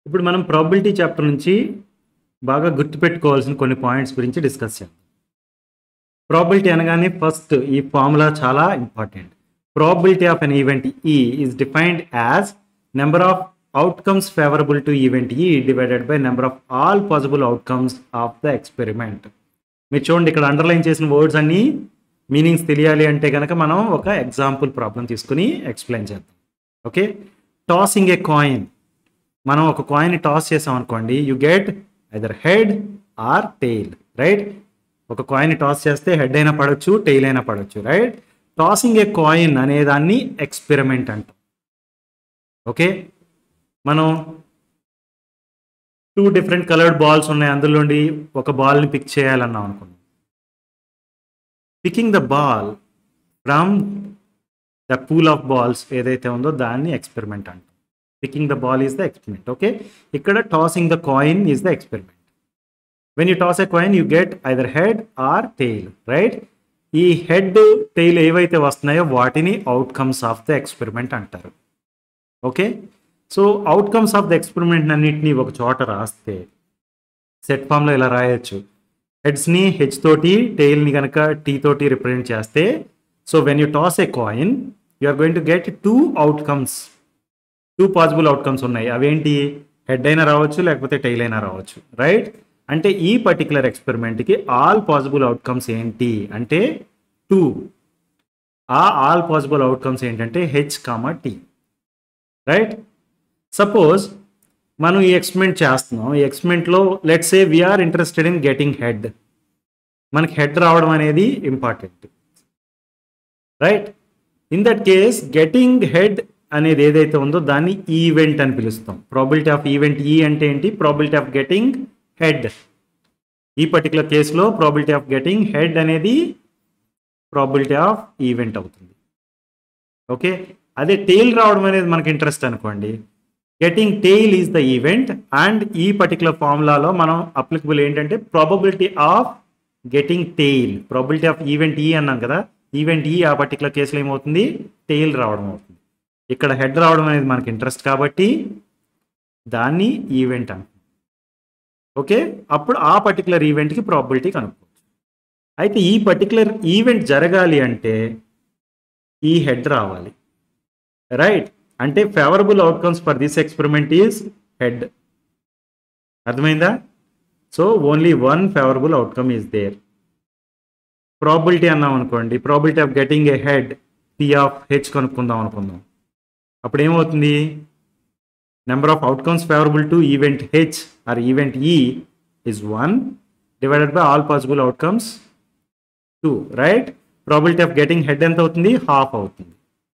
ఇప్పుడు మనం probability chapter నుంచి బాగా గుర్తుపెట్టుకోవాల్సిన కొన్ని పాయింట్స్ గురించి డిస్కస్ చేద్దాం ప్రాబిలిటీ అనగానే ఫస్ట్ ఈ ఫార్ములా చాలా important probability of an event E is defined as number of outcomes favourable to event E divided by number of all possible outcomes of the experiment మీరు చూడండి ఇక్కడ underline చేసిన words అన్నీ meanings తెలియాలి అంటే కనుక మనం ఒక ఎగ్జాంపుల్ ప్రాబ్లం తీసుకుని ఎక్స్ప్లెయిన్ చేద్దాం ఓకే టాసింగ్ ఏ కాయిన్ మనం ఒక కాయిన్ టాస్ చేసాం అనుకోండి you get either head or tail right ఒక కాయిన్ టాస్ చేస్తే హెడ్ అయినా పడవచ్చు టెయిల్ అయినా పడవచ్చు రైట్ టాసింగ్ ఏ కాయిన్ అనే దాన్ని ఎక్స్పెరిమెంట్ అంటాం ఓకే మనం టూ డిఫరెంట్ కలర్డ్ బాల్స్ ఉన్నాయి అందులోండి ఒక బాల్ని పిక్ చేయాలన్నాం అనుకున్నాం picking the ball from the pool of balls ఏదైతే ఉందో దాన్ని ఎక్స్పెరిమెంట్ అంటాం picking the ball is the experiment okay ఇక్కడ tossing the coin is the experiment when you toss a coin you get either head or tail right ఈ head tail ఏవైతే వస్తున్నాయో వాటిని outcomes of the experiment అంటారు okay so outcomes of the experiment అన్నింటినీ ఒక చోట రాస్తే సెట్ ఫామ్లో ఇలా రాయొచ్చు హెడ్స్ని హెచ్ తోటి టెయిల్ని కనుక టీ తోటి రిప్రజెంట్ చేస్తే so when you toss a coin you are going to get two outcomes two possible outcomes ఉన్నాయి అవేంటి హెడ్ అయినా రావచ్చు లేకపోతే టైల్ అయినా రావచ్చు రైట్ అంటే ఈ పర్టికులర్ ఎక్స్పెరిమెంట్కి ఆల్ పాసిబుల్ అవుట్కమ్స్ ఏంటి అంటే two uh all possible outcomes ఏంటంటే H comma T right suppose మనం ఈ ఎక్స్పెరిమెంట్ చేస్తున్నాం ఈ ఎక్స్పెరిమెంట్లో let's a we're interested in getting head మనకి హెడ్ రావడం అనేది important right in that case getting head అనేది ఏదైతే ఉందో దాన్ని ఈవెంట్ అని పిలుస్తాం ప్రాబిలిటీ ఆఫ్ ఈవెంట్ ఈ అంటే ఏంటి ప్రాబిలిటీ ఆఫ్ గెటింగ్ హెడ్ ఈ పర్టికులర్ కేసులో ప్రాబిలిటీ ఆఫ్ గెటింగ్ హెడ్ అనేది ప్రాబిలిటీ ఆఫ్ ఈవెంట్ అవుతుంది ఓకే అదే టెయిల్ రావడం అనేది మనకి ఇంట్రెస్ట్ అనుకోండి getting tail is the event and ఈ పర్టికులర్ ఫార్ములాలో మనం అప్లికబుల్ ఏంటంటే probability of getting tail probability of event E అన్నాం కదా ఈవెంట్ ఈ ఆ పర్టికులర్ కేసులో ఏమవుతుంది టెయిల్ రావడం అవుతుంది ఇక్కడ హెడ్ రావడం అనేది మనకి ఇంట్రెస్ట్ కాబట్టి దాన్ని ఈవెంట్ అంటాం ఓకే అప్పుడు ఆ పర్టికులర్ ఈవెంట్కి ప్రాబిలిటీ కనుక్కోవచ్చు అయితే ఈ పర్టికులర్ ఈవెంట్ జరగాలి అంటే ఈ హెడ్ రావాలి రైట్ అంటే favourable outcomes for this experiment is head అర్థమైందా so only one favourable outcome is there probability అన్నాం అనుకోండి probability of getting a head P of H కనుక్కుందాం అనుకుందాం అప్పుడు ఏమవుతుంది number of outcomes favourable to event H or event E is one divided by all possible outcomes two right probability of getting head ఎంత అవుతుంది half అవుతుంది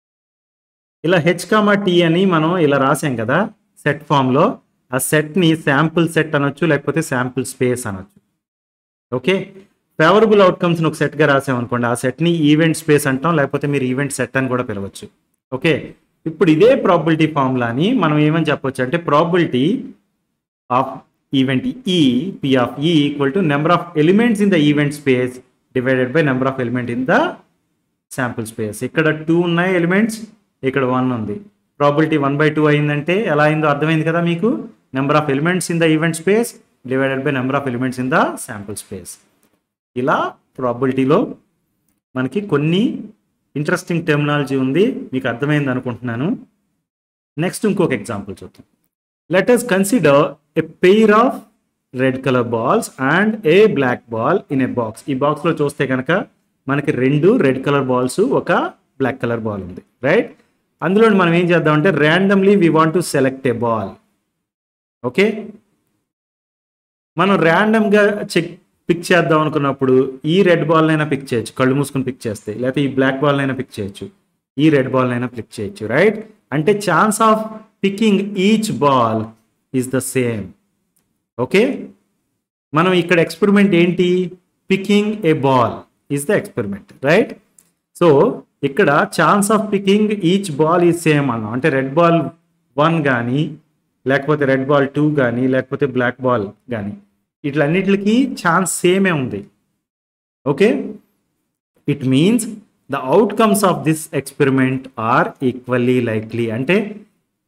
ఇలా H comma tea అని మనం ఇలా రాసాం కదా సెట్ ఫామ్లో ఆ సెట్ని శాంపుల్ సెట్ అనొచ్చు లేకపోతే శాంపుల్ స్పేస్ అనొచ్చు ఓకే ఫేవరబుల్ అవుట్కమ్స్ని ఒక సెట్గా రాసామనుకోండి ఆ సెట్ని ఈవెంట్ స్పేస్ అంటాం లేకపోతే మీరు ఈవెంట్ సెట్ అని కూడా పిలవచ్చు ఓకే ఇప్పుడు ఇదే ప్రాబిలిటీ ఫార్ములాని మనం ఏమని చెప్పొచ్చు అంటే probability of event E P of E equal to number of elements in the event space divided by number of element in the sample space ఇక్కడ టూ ఉన్నాయి ఎలిమెంట్స్ ఇక్కడ వన్ ఉంది ప్రాబిలిటీ వన్ బై టూ అయిందంటే ఎలా అయిందో అర్థమైంది కదా మీకు number of elements in the event space divided by number of elements in the sample space ఇలా ప్రాబిలిటీలో మనకి కొన్ని ఇంట్రెస్టింగ్ టెర్మినాలజీ ఉంది మీకు అర్థమైంది అనుకుంటున్నాను నెక్స్ట్ ఇంకొక ఎగ్జాంపుల్ చూద్దాం let us consider a pair of red colour balls and a black ball in a box ఈ బాక్స్లో చూస్తే కనుక మనకి రెండు రెడ్ కలర్ బాల్స్ ఒక బ్లాక్ కలర్ బాల్ ఉంది రైట్ అందులో మనం ఏం చేద్దామంటే randomly we want to select a ball okay మనం ర్యాండమ్గా చెక్ పిక్ చేద్దాం అనుకున్నప్పుడు ఈ రెడ్ బాల్ అయినా పిక్ చేయొచ్చు కళ్ళు మూసుకొని పిక్ చేస్తే లేకపోతే ఈ బ్లాక్ బాల్ అయినా పిక్ చేయొచ్చు ఈ రెడ్ బాల్ అయినా పిక్ చేయొచ్చు రైట్ అంటే chance of picking each ball is the same okay మనం ఇక్కడ ఎక్స్పెరిమెంట్ ఏంటి picking a ball is the experiment right so ఇక్కడ chance of picking each ball is same అన్నాం అంటే రెడ్ బాల్ వన్ కానీ లేకపోతే రెడ్ బాల్ టూ కానీ లేకపోతే బ్లాక్ బాల్ కానీ ఇట్లన్నిటికి ఛాన్స్ సేమే ఉంది okay it means the outcomes of this experiment are equally likely అంటే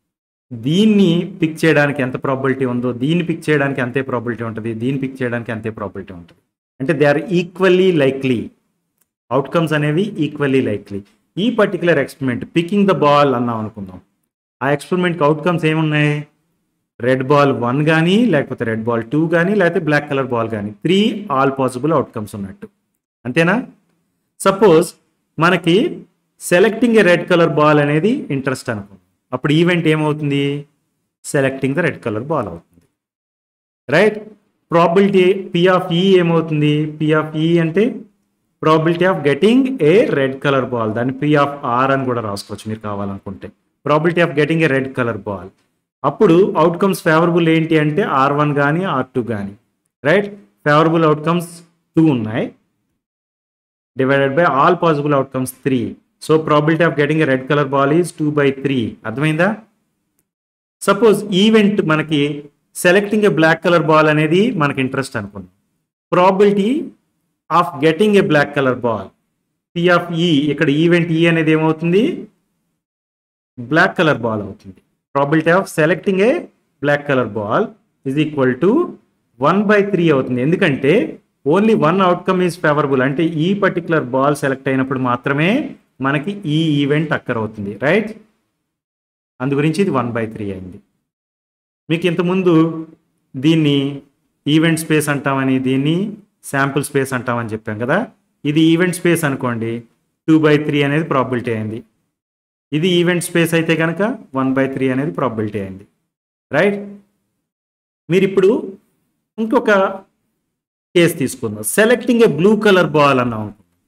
దీన్ని పిక్ చేయడానికి ఎంత ప్రాబిలిటీ ఉందో దీన్ని పిక్ చేయడానికి అంతే ప్రాబిలిటీ ఉంటుంది దీన్ని పిక్ చేయడానికి అంతే ప్రాబిలిటీ ఉంటుంది అంటే they are equally likely outcomes అనేవి ఈక్వల్లీ లైక్లీ ఈ particular experiment picking the ball అన్నాం అనుకుందాం ఆ ఎక్స్పెరిమెంట్కి అవుట్కమ్స్ ఏమున్నాయి రెడ్ బాల్ వన్ కానీ లేకపోతే రెడ్ బాల్ టూ కానీ లేకపోతే బ్లాక్ కలర్ బాల్ కానీ త్రీ ఆల్ పాసిబుల్ అవుట్కమ్స్ ఉన్నట్టు అంతేనా సపోజ్ మనకి selecting a red colour ball అనేది ఇంట్రెస్ట్ అనుకుందాం అప్పుడు ఈవెంట్ ఏమవుతుంది selecting the red colour ball అవుతుంది right probability P of E ఏమవుతుంది పి ఆఫ్ ఈ అంటే probability of getting a red colour ball దాన్ని పి ఆఫ్ ఆర్ అని కూడా రాసుకోవచ్చు మీరు కావాలనుకుంటే probability of getting a red colour ball అప్పుడు అవుట్కమ్స్ ఫేవరబుల్ ఏంటి అంటే ఆర్ వన్ కానీ ఆర్ టూ కానీ రైట్ ఫేవరబుల్ అవుట్కమ్స్ టూ ఉన్నాయి divided by all possible outcomes three so probability of getting a red colour ball is two by three అర్థమైందా suppose event మనకి selecting a black colour ball అనేది మనకి interest అనుకుందాం probability of getting a black colour ball P of E ఇక్కడ event ఈ అనేది ఏమవుతుంది black colour ball అవుతుంది probability of selecting a black colour ball is equal to one by three అవుతుంది ఎందుకంటే only one outcome is favourable అంటే ఈ particular ball select అయినప్పుడు మాత్రమే మనకి ఈ ఈవెంట్ అక్కర్ అవుతుంది రైట్ అందు గురించి ఇది వన్ బై త్రీ అయింది మీకు ఇంతకుముందు దీన్ని ఈవెంట్ స్పేస్ అంటామని దీన్ని శాంపుల్ స్పేస్ అంటామని చెప్పాం కదా ఇది ఈవెంట్ స్పేస్ అనుకోండి టూ బై త్రీ అనేది ప్రాబిలిటీ అయింది ఇది ఈవెంట్ స్పేస్ అయితే కనుక వన్ బై త్రీ అనేది ప్రాబిలిటీ అయింది రైట్ మీరు ఇప్పుడు ఇంకొక కేసు తీసుకుందాం selecting a blue colour ball అన్నాం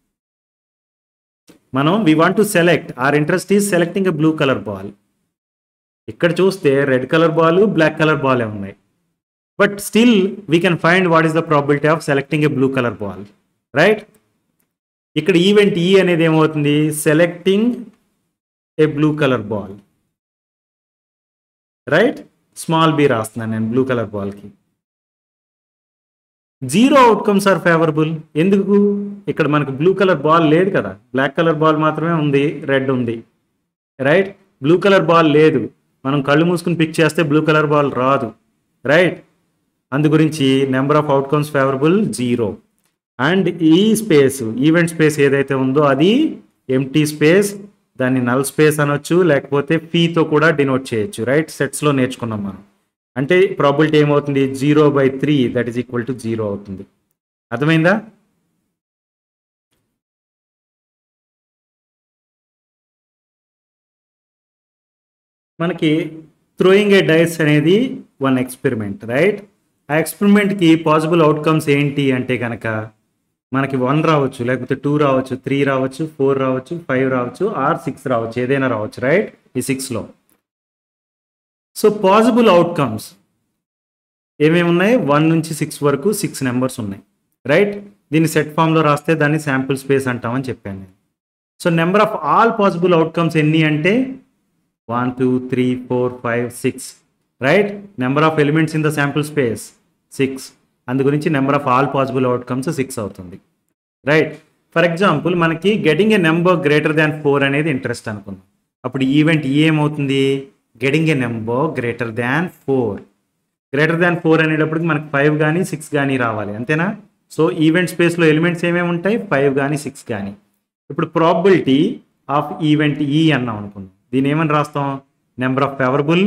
మనం we want to select or interest is selecting a blue colour ball ఇక్కడ చూస్తే red colour ball black colour ball ఉన్నాయి but still we can find what is the probability of selecting a blue colour ball right ఇక్కడ event ఈ అనేది ఏమవుతుంది selecting a blue colour ball right small B రాస్తున్నాను నేను blue colour బాల్కి zero outcomes are favourable ఎందుకు ఇక్కడ మనకు బ్లూ కలర్ బాల్ లేదు కదా బ్లాక్ కలర్ బాల్ మాత్రమే ఉంది రెడ్ ఉంది రైట్ బ్లూ కలర్ బాల్ లేదు మనం కళ్ళు మూసుకుని పిక్ చేస్తే బ్లూ కలర్ బాల్ రాదు రైట్ అందు గురించి number of outcomes favourable zero and E space event space ఏదైతే ఉందో అది ఎంటీ స్పేస్ దాన్ని నల్ స్పేస్ అనొచ్చు లేకపోతే ఫీతో కూడా డినోట్ చేయొచ్చు రైట్ సెట్స్లో నేర్చుకున్నాం మనం అంటే ప్రాబిలిటీ ఏమవుతుంది zero by three that is equal to zero అవుతుంది అర్థమైందా మనకి థ్రోయింగ్ ఏ డైస్ అనేది వన్ ఎక్స్పెరిమెంట్ రైట్ ఆ ఎక్స్పెరిమెంట్కి పాసిబుల్ అవుట్కమ్స్ ఏంటి అంటే కనుక మనకి వన్ రావచ్చు లేకపోతే టూ రావచ్చు త్రీ రావచ్చు ఫోర్ రావచ్చు ఫైవ్ రావచ్చు ఆర్ సిక్స్ రావచ్చు ఏదైనా రావచ్చు రైట్ ఈ సిక్స్లో సో పాసిబుల్ అవుట్కమ్స్ ఏమేమి ఉన్నాయి వన్ నుంచి సిక్స్ వరకు సిక్స్ నెంబర్స్ ఉన్నాయి రైట్ దీన్ని సెట్ ఫామ్లో రాస్తే దాన్ని శాంపుల్ స్పేస్ అంటామని చెప్పాను నేను so number of all possible outcomes ఎన్ని అంటే one two three four five six right number of elements in the sample space six అందు గురించి number of all possible outcomes six అవుతుంది రైట్ ఫర్ ఎగ్జాంపుల్ మనకి getting a number greater than four అనేది interest అనుకుందాం అప్పుడు event ఏమవుతుంది getting a number greater than four greater than four అనేటప్పటికి మనకి ఫైవ్ కానీ సిక్స్ కానీ రావాలి అంతేనా సో ఈవెంట్ స్పేస్లో ఎలిమెంట్స్ ఏమేమి ఉంటాయి ఫైవ్ కానీ సిక్స్ కానీ ఇప్పుడు ప్రాబిలిటీ ఆఫ్ ఈవెంట్ ఈ అన్నాం అనుకుందాం దీని ఏమని రాస్తాం నెంబర్ ఆఫ్ ఫేవరబుల్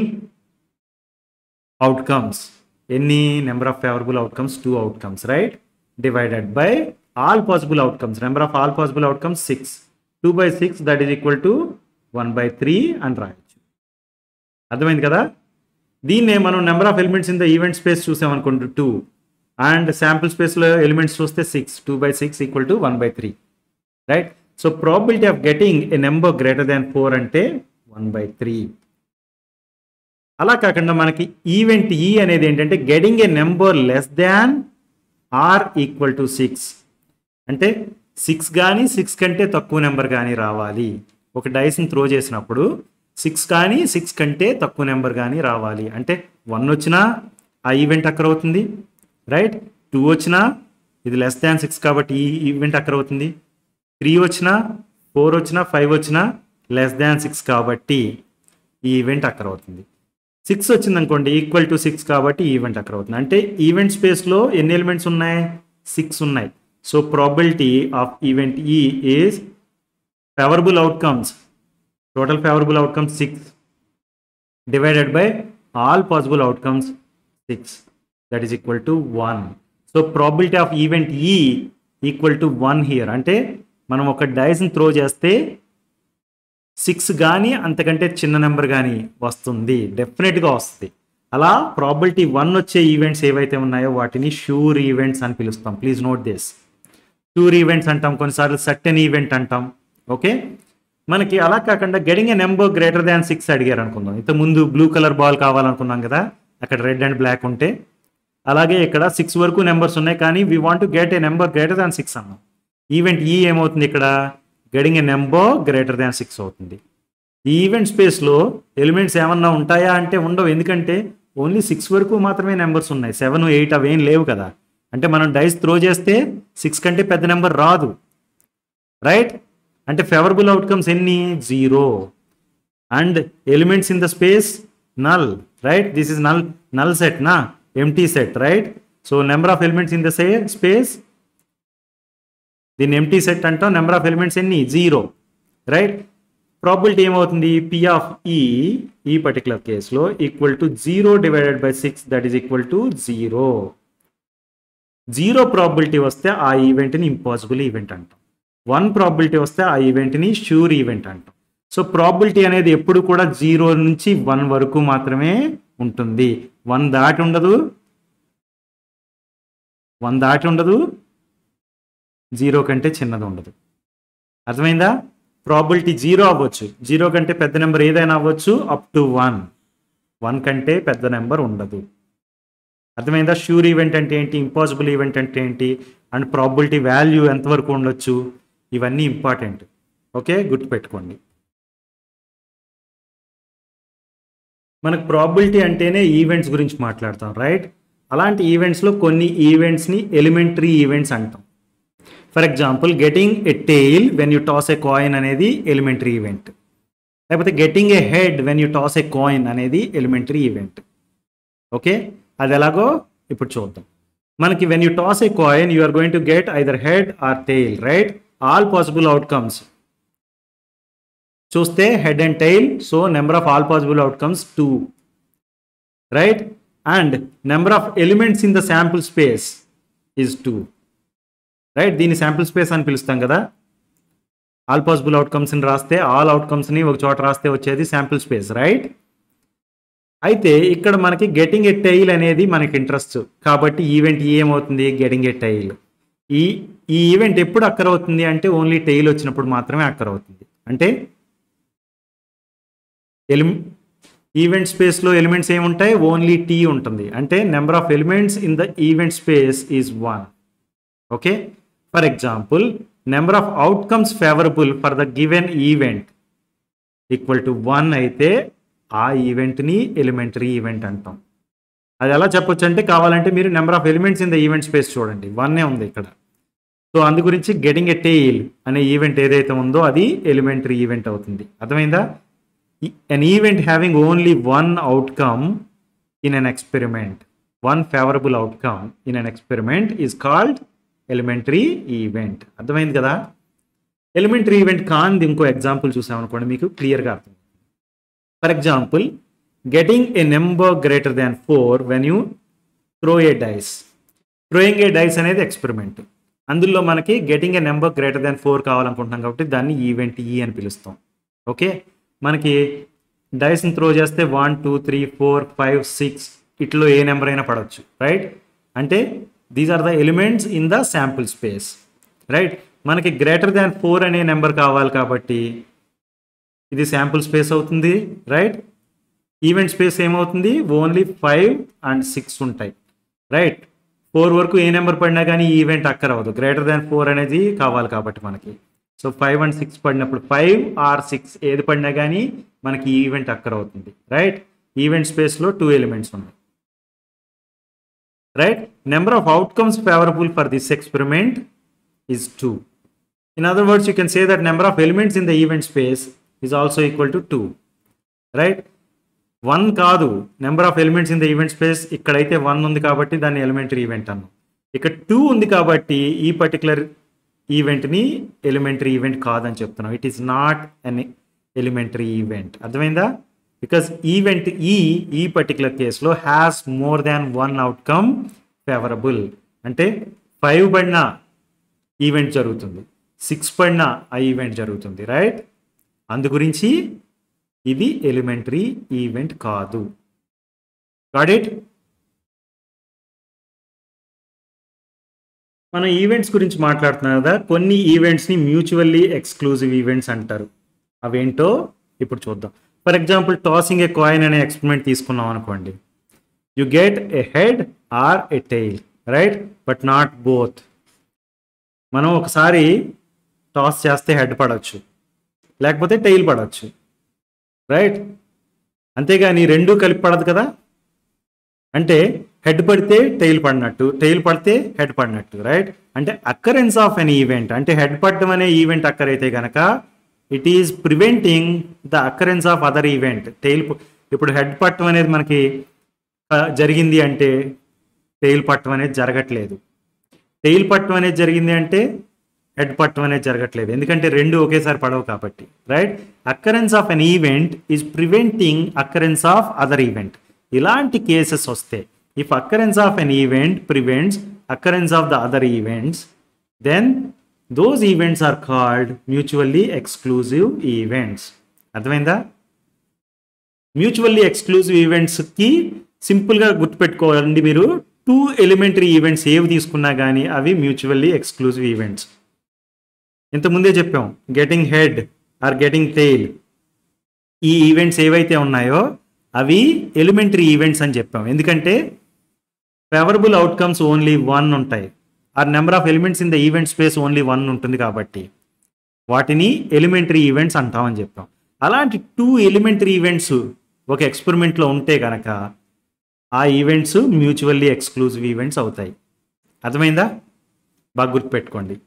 అవుట్కమ్స్ ఎన్ని number of favourable outcomes two outcomes right divided by all possible outcomes number of all possible outcomes six two by six that is equal to one by three అని రాయొచ్చు అర్థమైంది కదా దీన్నే మనం number of elements in the event space చూసామనుకోండి two and sample స్పేస్లో elements చూస్తే six two by six equal to one by three right so probability of getting a number greater than four అంటే వన్ బై త్రీ అలా కాకుండా మనకి event ఈ అనేది ఏంటంటే getting a number less than or equal to six అంటే six కానీ six కంటే తక్కువ నెంబర్ కానీ రావాలి ఒక డైస్ని త్రో చేసినప్పుడు సిక్స్ కానీ సిక్స్ కంటే తక్కువ నెంబర్ కానీ రావాలి అంటే వన్ వచ్చినా ఆ ఈవెంట్ అక్కర్ అవుతుంది రైట్ టూ వచ్చినా ఇది లెస్ దాన్ సిక్స్ కాబట్టి ఈ ఈవెంట్ అక్కర్ అవుతుంది త్రీ వచ్చినా ఫోర్ వచ్చినా ఫైవ్ వచ్చినా లెస్ దాన్ సిక్స్ కాబట్టి ఈ ఈవెంట్ అక్కర్ అవుతుంది సిక్స్ వచ్చింది అనుకోండి ఈక్వల్ టు సిక్స్ కాబట్టి ఈవెంట్ అక్కడ అవుతుంది అంటే ఈవెంట్ స్పేస్లో ఎన్ని ఎలిమెంట్స్ ఉన్నాయి సిక్స్ ఉన్నాయి so probability of event E is favourable outcomes total favourable outcomes six divided by all possible outcomes 6 that is equal to 1 so probability of event e equal to 1 here అంటే మనం ఒక డైస్ని throw చేస్తే six కానీ అంతకంటే చిన్న number కానీ వస్తుంది డెఫినెట్గా వస్తుంది అలా ప్రాబిలిటీ వన్ వచ్చే ఈవెంట్స్ ఏవైతే ఉన్నాయో వాటిని షూర్ ఈవెంట్స్ అని పిలుస్తాం please note this sure events అంటాం కొన్నిసార్లు సర్టెన్ ఈవెంట్ అంటాం ఓకే మనకి అలా కాకుండా getting a number greater than six అడిగారు అనుకుందాం ఇంత ముందు బ్లూ కలర్ బాల్ కావాలనుకున్నాం కదా అక్కడ రెడ్ అండ్ బ్లాక్ ఉంటే అలాగే ఇక్కడ సిక్స్ వరకు నెంబర్స్ ఉన్నాయి కానీ we want to get a number greater than six అన్నాం ఈవెంట్ ఈ ఏమవుతుంది ఇక్కడ getting a number greater than six అవుతుంది ఈ ఈవెంట్ స్పేస్లో ఎలిమెంట్స్ ఏమన్నా ఉంటాయా అంటే ఉండవు ఎందుకంటే ఓన్లీ సిక్స్ వరకు మాత్రమే నెంబర్స్ ఉన్నాయి సెవెన్ ఎయిట్ అవేం లేవు కదా అంటే మనం డైస్ త్రో చేస్తే సిక్స్ కంటే పెద్ద నెంబర్ రాదు రైట్ అంటే ఫేవరబుల్ అవుట్కమ్స్ ఎన్ని zero and elements in the space null right this is null null set నా empty set right so number of elements in the say space దీన్ని empty set అంటాం number of elements ఎన్ని zero right probability ఏమవుతుంది P of E ఈ particular కేసులో equal to zero divided by six that is equal to zero zero probability వస్తే ఆ ఈవెంట్ని impossible event అంటాం వన్ ప్రాబిలిటీ వస్తే ఆ ఈవెంట్ని ష్యూర్ ఈవెంట్ అంటాం సో ప్రాబిలిటీ అనేది ఎప్పుడు కూడా జీరో నుంచి వన్ వరకు మాత్రమే ఉంటుంది వన్ దాటి ఉండదు వన్ దాటి ఉండదు జీరో కంటే చిన్నది ఉండదు అర్థమైందా ప్రాబిలిటీ జీరో అవ్వచ్చు జీరో కంటే పెద్ద నెంబర్ ఏదైనా అవ్వచ్చు అప్ టు వన్ వన్ కంటే పెద్ద నెంబర్ ఉండదు అర్థమైందా ష్యూర్ ఈవెంట్ అంటే ఏంటి ఇంపాసిబుల్ ఈవెంట్ అంటే ఏంటి అండ్ ప్రాబిలిటీ వాల్యూ ఎంతవరకు ఉండొచ్చు ఇవన్నీ ఇంపార్టెంట్ ఓకే గుర్తుపెట్టుకోండి మనకు ప్రాబిలిటీ అంటేనే ఈవెంట్స్ గురించి మాట్లాడతాం రైట్ అలాంటి ఈవెంట్స్లో కొన్ని ఈవెంట్స్ని ఎలిమెంటరీ ఈవెంట్స్ అంటాం for example getting a tail when you toss a coin అనేది ఎలిమెంటరీ ఈవెంట్ లేకపోతే getting a head when you toss a coin అనేది ఎలిమెంటరీ ఈవెంట్ ఓకే అది ఎలాగో ఇప్పుడు చూద్దాం మనకి when you toss a coin you are going to get either head or tail right all possible outcomes చూస్తే head and tail so number of all possible outcomes two right and number of elements in the sample space is two right దీన్ని sample స్పేస్ అని పిలుస్తాం కదా all possible అవుట్కమ్స్ని రాస్తే all అవుట్కమ్స్ని ఒక చోట రాస్తే వచ్చేది శాంపుల్ స్పేస్ రైట్ అయితే ఇక్కడ మనకి గెటింగ్ ఎ టైల్ అనేది మనకి ఇంట్రెస్ట్ కాబట్టి ఈవెంట్ ఏమవుతుంది గెటింగ్ ఎ టైల్ ఈ ఈ ఈవెంట్ ఎప్పుడు అక్కర అవుతుంది అంటే ఓన్లీ టైల్ వచ్చినప్పుడు మాత్రమే అక్కర అవుతుంది అంటే ఎలిమ్ ఈవెంట్ స్పేస్లో ఎలిమెంట్స్ ఏముంటాయి ఓన్లీ టీ ఉంటుంది అంటే number of elements in the event space is one okay for example number of outcomes favourable for the given event equal to one అయితే ఆ ఈవెంట్ని ఎలిమెంటరీ ఈవెంట్ అంటాం అది ఎలా చెప్పొచ్చు అంటే కావాలంటే మీరు number of elements in the event space చూడండి వన్నే ఉంది ఇక్కడ సో అందు గురించి గెటింగ్ ఎ టెయిల్ అనే ఈవెంట్ ఏదైతే ఉందో అది ఎలిమెంటరీ ఈవెంట్ అవుతుంది అర్థమైందా an event having only one outcome in an experiment one favorable outcome in an experiment is called elementary event అర్థమైంది కదా ఎలిమెంటరీ ఈవెంట్ కాంది ఇంకో ఎగ్జాంపుల్ చూసామనుకోండి మీకు క్లియర్గా అర్థం for example getting a number greater than four when you throw a dice throwing a dice అనేది experiment అందులో మనకి getting a number greater than four కావాలనుకుంటున్నాం కాబట్టి దాన్ని ఈవెంట్ ఈ అని పిలుస్తాం ఓకే మనకి డైస్ని త్రో చేస్తే one two three four five six ఇట్లో ఏ నెంబర్ అయినా పడవచ్చు రైట్ అంటే these are the elements in the sample space right మనకి గ్రేటర్ దాన్ ఫోర్ అనే నెంబర్ కావాలి కాబట్టి ఇది శాంపుల్ స్పేస్ అవుతుంది రైట్ ఈవెంట్ స్పేస్ ఏమవుతుంది ఓన్లీ ఫైవ్ అండ్ సిక్స్ ఉంటాయి రైట్ ఫోర్ వరకు ఏ నెంబర్ పడినా కానీ ఈవెంట్ అక్కరవదు గ్రేటర్ దాన్ ఫోర్ అనేది కావాలి కాబట్టి మనకి సో ఫైవ్ అండ్ సిక్స్ పడినప్పుడు ఫైవ్ ఆర్ సిక్స్ ఏది పడినా కానీ మనకి ఈవెంట్ అక్కర్ అవుతుంది రైట్ ఈవెంట్ స్పేస్లో టూ ఎలిమెంట్స్ ఉన్నాయి right number of outcomes favourable for this experiment is two in other words you can say that number of elements in the event space is also equal to two right one కాదు number of elements in the event space ఇక్కడైతే one ఉంది కాబట్టి దాన్ని elementary event అన్నాం ఇక్కడ two ఉంది కాబట్టి ఈ పర్టికులర్ ఈవెంట్ని ఎలిమెంటరీ ఈవెంట్ కాదని చెప్తున్నాం it is not an elementary event అర్థమైందా బికాస్ ఈవెంట్ ఈ ఈ పర్టికులర్ కేసులో has more than one outcome favourable అంటే ఫైవ్ పడిన ఈవెంట్ జరుగుతుంది సిక్స్ పడిన ఆ ఈవెంట్ జరుగుతుంది రైట్ అందు గురించి ఇది ఎలిమెంటరీ ఈవెంట్ కాదు గాట్ ఇట్ మనం ఈవెంట్స్ గురించి మాట్లాడుతున్నాం కదా కొన్ని ఈవెంట్స్ని మ్యూచువల్లీ ఎక్స్క్లూజివ్ ఈవెంట్స్ అంటారు అవేంటో ఇప్పుడు చూద్దాం for example tossing a coin అనే ఎక్స్పెరిమెంట్ తీసుకున్నాం అనుకోండి you get a head or a tail right but not both మనం ఒకసారి టాస్ చేస్తే హెడ్ పడవచ్చు లేకపోతే టైల్ పడవచ్చు రైట్ అంతేగాని రెండు కలిపి పడదు కదా అంటే హెడ్ పడితే టైల్ పడినట్టు టైల్ పడితే హెడ్ పడినట్టు రైట్ అంటే అక్కరెన్స్ ఆఫ్ ఎన్ ఈవెంట్ అంటే హెడ్ పడడం అనే ఈవెంట్ అక్కర్ అయితే కనుక it is preventing the occurrence of other event tail ఇప్పుడు హెడ్ పట్టడం అనేది మనకి ఆ, జరిగింది అంటే టైల్ పట్టడం అనేది జరగట్లేదు టైల్ పట్టడం అనేది జరిగింది అంటే హెడ్ పట్టడం అనేది జరగట్లేదు ఎందుకంటే రెండు ఒకేసారి పడవు కాబట్టి right occurrence of an event is preventing occurrence of other event ఇలాంటి కేసెస్ వస్తే if occurrence of an event prevents occurrence of the other events then those events are called mutually exclusive events అర్థమైందా mutually exclusive ఈవెంట్స్కి సింపుల్గా గుర్తుపెట్టుకోవాలండి మీరు two elementary events ఏవి తీసుకున్నా కానీ అవి మ్యూచువల్లీ ఎక్స్క్లూజివ్ ఈవెంట్స్ ఇంతకుముందే చెప్పాం getting head or getting tail ఈ ఈవెంట్స్ ఏవైతే ఉన్నాయో అవి ఎలిమెంటరీ ఈవెంట్స్ అని చెప్పాం ఎందుకంటే ఫేవరబుల్ అవుట్కమ్స్ ఓన్లీ వన్ ఉంటాయి or number of elements in the event space only one ఉంటుంది కాబట్టి వాటిని ఎలిమెంటరీ ఈవెంట్స్ అంటామని చెప్పాం అలాంటి టూ ఎలిమెంటరీ ఈవెంట్స్ ఒక ఎక్స్పెరిమెంట్లో ఉంటే కనుక ఆ ఈవెంట్స్ మ్యూచువల్లీ ఎక్స్క్లూజివ్ ఈవెంట్స్ అవుతాయి అర్థమైందా బాగా గుర్తుపెట్టుకోండి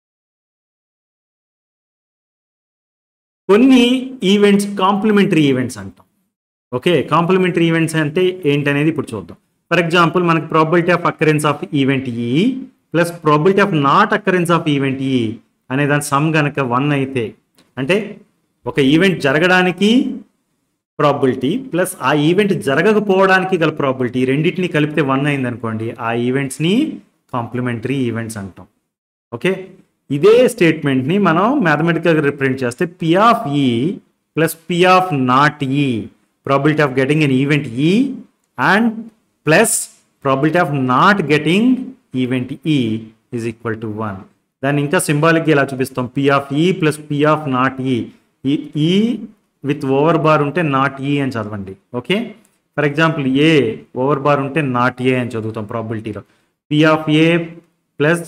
కొన్ని ఈవెంట్స్ కాంప్లిమెంటరీ ఈవెంట్స్ అంటాం ఓకే కాంప్లిమెంటరీ ఈవెంట్స్ అంటే ఏంటనేది ఇప్పుడు చూద్దాం ఫర్ ఎగ్జాంపుల్ మనకి probability of occurrence of event E plus probability of not occurrence of event E అనే దాని సమ్ గనక వన్ అయితే అంటే ఒక ఈవెంట్ జరగడానికి ప్రాబిలిటీ ప్లస్ ఆ ఈవెంట్ జరగకపోవడానికి గల ప్రాబిలిటీ రెండింటిని కలిపితే వన్ అయింది అనుకోండి ఆ ఈవెంట్స్ని కాంప్లిమెంటరీ ఈవెంట్స్ అంటాం ఓకే ఇదే స్టేట్మెంట్ని మనం మ్యాథమెటికల్గా రిప్రజెంట్ చేస్తే P of E plus P of not E probability of getting an event E and plus probability of not getting event E is equal to one దాన్ని ఇంకా సింబాలిక్గా ఇలా చూపిస్తాం P of E plus P of not E E with over bar ఉంటే not E అని చదవండి okay for example A over bar ఉంటే not A అని చదువుతాం ప్రాబిలిటీలో P of A plus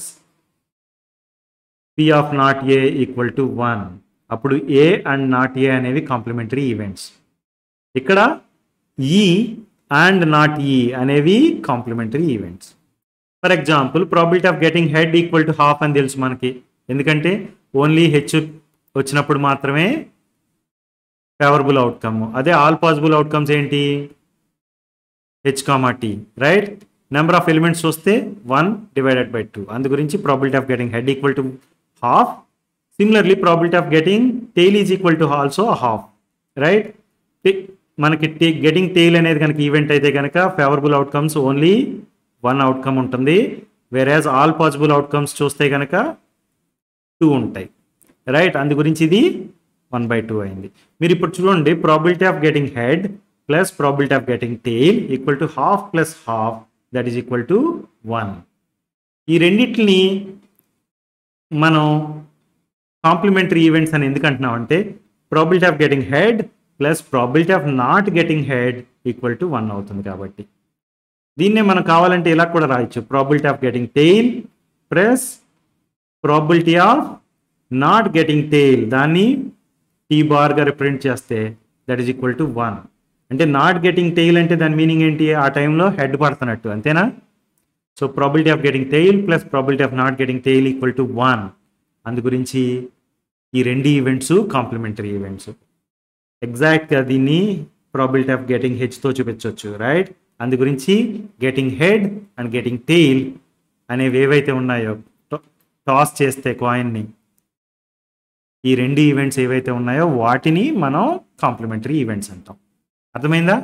P of not A equal to one అప్పుడు A and not a అనేవి complementary events ఇక్కడ ఈ అండ్ నాట్ ఈ అనేవి complementary events for example probability of getting head equal to half అని తెలుసు మనకి ఎందుకంటే only H వచ్చినప్పుడు మాత్రమే ఫేవరబుల్ అవుట్కమ్ అదే ఆల్ పాసిబుల్ అవుట్కమ్స్ ఏంటి H comma T right number of elements చూస్తే వన్ డివైడెడ్ బై టూ అందు గురించి probability of getting head equal to half similarly probability of getting tail is equal to also half right మనకి టే getting tail అనేది కనుక event అయితే కనుక favourable outcomes only one outcome ఉంటుంది వేరేజ్ ఆల్ పాసిబుల్ అవుట్కమ్స్ చూస్తే కనుక టూ ఉంటాయి రైట్ అందు గురించి ఇది వన్ బై టూ అయింది మీరు ఇప్పుడు చూడండి probability of getting head plus probability of getting tail equal to half plus half that is equal to one ఈ రెండింటిని మనం కాంప్లిమెంటరీ ఈవెంట్స్ అని ఎందుకు అంటున్నాం అంటే probability of getting head plus probability of not getting head equal to one అవుతుంది కాబట్టి దీన్నే మనం కావాలంటే ఇలా కూడా రాయొచ్చు probability of getting tail plus probability of not getting tail దాన్ని టీ బార్గా రిప్రజెంట్ చేస్తే that is equal to one అంటే నాట్ గెటింగ్ టెయిల్ అంటే దాని మీనింగ్ ఏంటి ఆ టైంలో హెడ్ పడుతున్నట్టు అంతేనా so probability of getting tail plus probability of not getting tail equal to one అందు గురించి ఈ రెండు ఈవెంట్స్ కాంప్లిమెంటరీ ఈవెంట్స్ ఎగ్జాక్ట్గా దీన్ని ప్రాబిలిటీ ఆఫ్ గెటింగ్ హెచ్తో చూపించవచ్చు రైట్ అందు గురించి getting head and getting tail అనేవి ఏవైతే ఉన్నాయో టాస్ చేస్తే కాయిన్ని ఈ రెండు ఈవెంట్స్ ఏవైతే ఉన్నాయో వాటిని మనం కాంప్లిమెంటరీ ఈవెంట్స్ అంటాం అర్థమైందా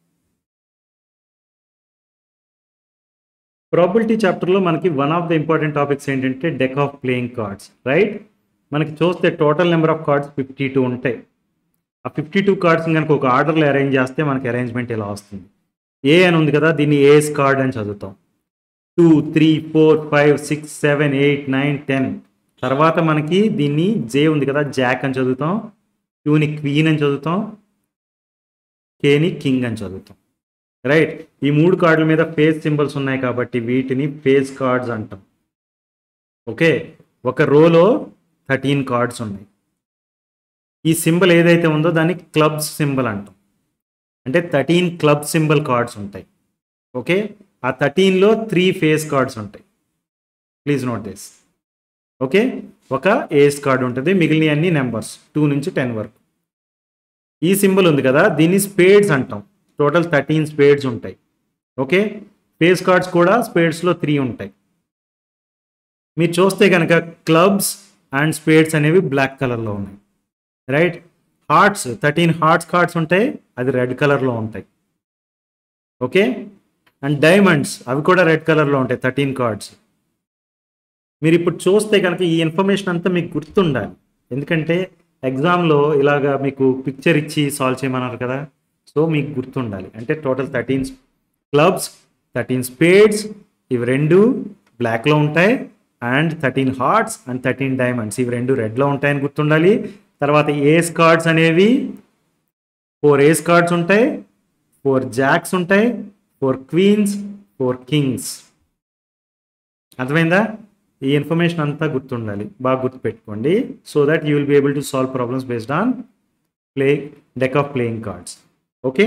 ప్రాబిలిటీ చాప్టర్లో మనకి one of the important topics ఏంటంటే deck of playing cards right మనకి చూస్తే total number of cards fifty two ఉంటాయి ఆ ఫిఫ్టీ టూ కార్డ్స్ కనుక ఒక ఆర్డర్లో అరేంజ్ చేస్తే మనకి అరేంజ్మెంట్ ఇలా వస్తుంది ఏ అని ఉంది కదా దీన్ని ఏస్ కార్డ్ అని చదువుతాం two three four five six seven eight nine ten తర్వాత మనకి దీన్ని జే ఉంది కదా జాక్ అని చదువుతాం క్యూని క్వీన్ అని చదువుతాం కేని కింగ్ అని చదువుతాం రైట్ ఈ మూడు కార్డుల మీద ఫేస్ సింబల్స్ ఉన్నాయి కాబట్టి వీటిని ఫేస్ కార్డ్స్ అంటాం ఓకే ఒక రోలో థర్టీన్ కార్డ్స్ ఉన్నాయి ఈ సింబల్ ఏదైతే ఉందో దాన్ని క్లబ్స్ సింబల్ అంటాం అంటే థర్టీన్ క్లబ్ సింబల్ కార్డ్స్ ఉంటాయి ఓకే ఆ థర్టీన్లో త్రీ ఫేస్ కార్డ్స్ ఉంటాయి ప్లీజ్ నోట్ దిస్ ఓకే ఒక ఏస్ కార్డ్ ఉంటుంది మిగిలిన అన్ని నెంబర్స్ టూ నుంచి టెన్ వరకు ఈ సింబల్ ఉంది కదా దీన్ని స్పేడ్స్ అంటాం టోటల్ థర్టీన్ స్పేడ్స్ ఉంటాయి ఓకే ఫేస్ కార్డ్స్ కూడా స్పేడ్స్లో త్రీ ఉంటాయి మీరు చూస్తే కనుక క్లబ్స్ అండ్ స్పేడ్స్ అనేవి బ్లాక్ కలర్లో ఉన్నాయి right hearts thirteen hearts cards ఉంటాయి అది రెడ్ కలర్లో ఉంటాయి ఓకే అండ్ డైమండ్స్ అవి కూడా రెడ్ కలర్లో ఉంటాయి థర్టీన్ కార్డ్స్ మీరు ఇప్పుడు చూస్తే కనుక ఈ ఇన్ఫర్మేషన్ అంతా మీకు గుర్తుండాలి ఎందుకంటే ఎగ్జామ్లో ఇలాగా మీకు పిక్చర్ ఇచ్చి సాల్వ్ చేయమన్నారు కదా సో మీకు గుర్తుండాలి అంటే total thirteen clubs thirteen spades ఇవి రెండు బ్లాక్లో ఉంటాయి and thirteen hearts and thirteen diamonds ఇవి రెండు రెడ్లో ఉంటాయని గుర్తుండాలి తర్వాత ఏస్ కార్డ్స్ అనేవి ఫోర్ ఏస్ కార్డ్స్ ఉంటాయి ఫోర్ జాక్స్ ఉంటాయి ఫోర్ క్వీన్స్ ఫోర్ కింగ్స్ అర్థమైందా ఈ ఇన్ఫర్మేషన్ అంతా గుర్తుండాలి బాగా గుర్తుపెట్టుకోండి so that you will be able to solve problems based on play deck of playing cards okay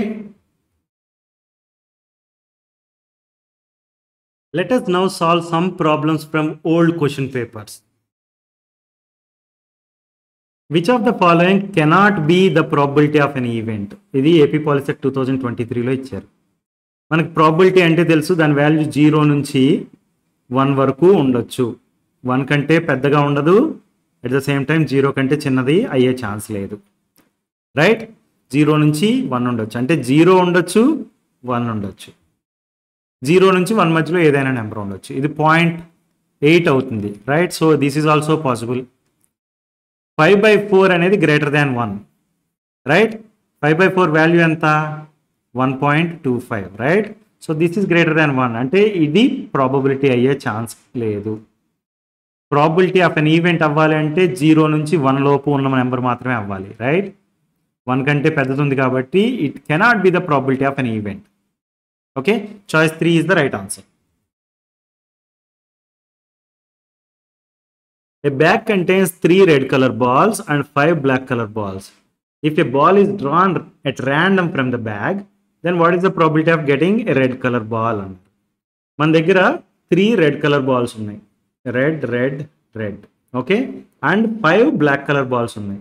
Let us now solve some problems from old question papers. Which of the following cannot be the probability of an event? ఇది AP policy two thousand twenty త్రీలో ఇచ్చారు మనకి probability అంటే తెలుసు దాని value zero నుంచి one వరకు ఉండొచ్చు వన్ కంటే పెద్దగా ఉండదు at the same time zero కంటే చిన్నది అయ్యే ఛాన్స్ లేదు రైట్ జీరో నుంచి వన్ ఉండొచ్చు అంటే జీరో ఉండొచ్చు వన్ ఉండొచ్చు జీరో నుంచి వన్ మధ్యలో ఏదైనా నెంబర్ ఉండొచ్చు ఇది పాయింట్ ఎయిట్ అవుతుంది right so this is also possible five by four అనేది greater than one right five by four value ఎంత one point two five right so this is greater than one అంటే ఇది probability అయ్యే chance లేదు probability of an event అవ్వాలి అంటే zero నుంచి one లోపు ఉన్న నెంబర్ మాత్రమే అవ్వాలి రైట్ వన్ కంటే పెద్దది ఉంది కాబట్టి it cannot be the probability of an event okay choice three is the right answer A bag contains three red color balls and five black color balls. If a ball is drawn at random from the bag, then what is the probability of getting a red color ball? అన్నారు మన దగ్గర three red colour balls ఉన్నాయి red red red okay and five black colour balls ఉన్నాయి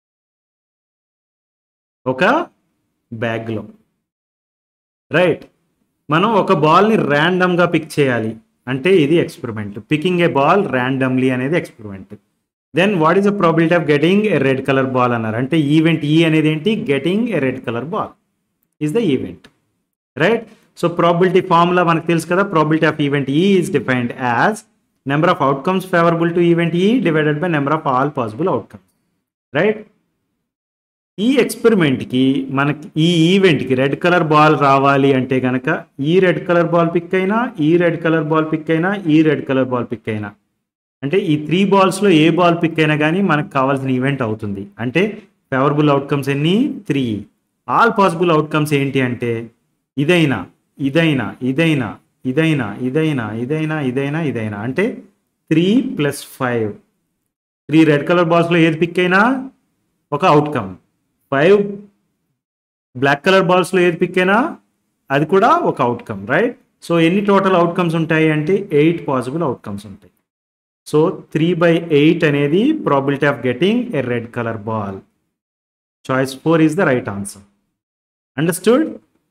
ఒక బ్యాగ్లో right మనం ఒక బాల్ని ర్యాండమ్గా పిక్ చేయాలి అంటే ఇది experiment picking a ball randomly అనేది experiment then what is the probability of getting a red colour ball అన్నారు అంటే ఈవెంట్ ఈ అనేది ఏంటి getting a red colour ball is the event right so probability formula మనకు తెలుసు కదా probability of event E is defined as number of outcomes favourable to event E divided by number of all possible outcomes right ఈ ఎక్స్పెరిమెంట్కి మనకి ఈ ఈవెంట్కి red colour ball రావాలి అంటే కనుక ఈ రెడ్ కలర్ బాల్ పిక్ అయినా ఈ రెడ్ కలర్ బాల్ పిక్ అయినా ఈ రెడ్ కలర్ బాల్ పిక్ అయినా అంటే ఈ త్రీ బాల్స్లో ఏ బాల్ పిక్ అయినా కానీ మనకు కావాల్సిన ఈవెంట్ అవుతుంది అంటే ఫేవరబుల్ అవుట్కమ్స్ ఎన్ని త్రీ ఆల్ పాసిబుల్ అవుట్కమ్స్ ఏంటి అంటే ఇదైనా ఇదైనా ఇదైనా ఇదైనా ఇదైనా ఇదైనా ఇదైనా ఇదైనా అంటే three plus five three red colour బాల్స్లో ఏది పిక్ అయినా ఒక అవుట్కమ్ ఫైవ్ బ్లాక్ కలర్ బాల్స్లో ఏది పిక్ అయినా అది కూడా ఒక అవుట్కమ్ రైట్ సో ఎన్ని టోటల్ అవుట్కమ్స్ ఉంటాయి అంటే ఎయిట్ పాసిబుల్ అవుట్కమ్స్ ఉంటాయి సో త్రీ బై ఎయిట్ అనేది probability of getting a red colour ball choice four is the right answer understood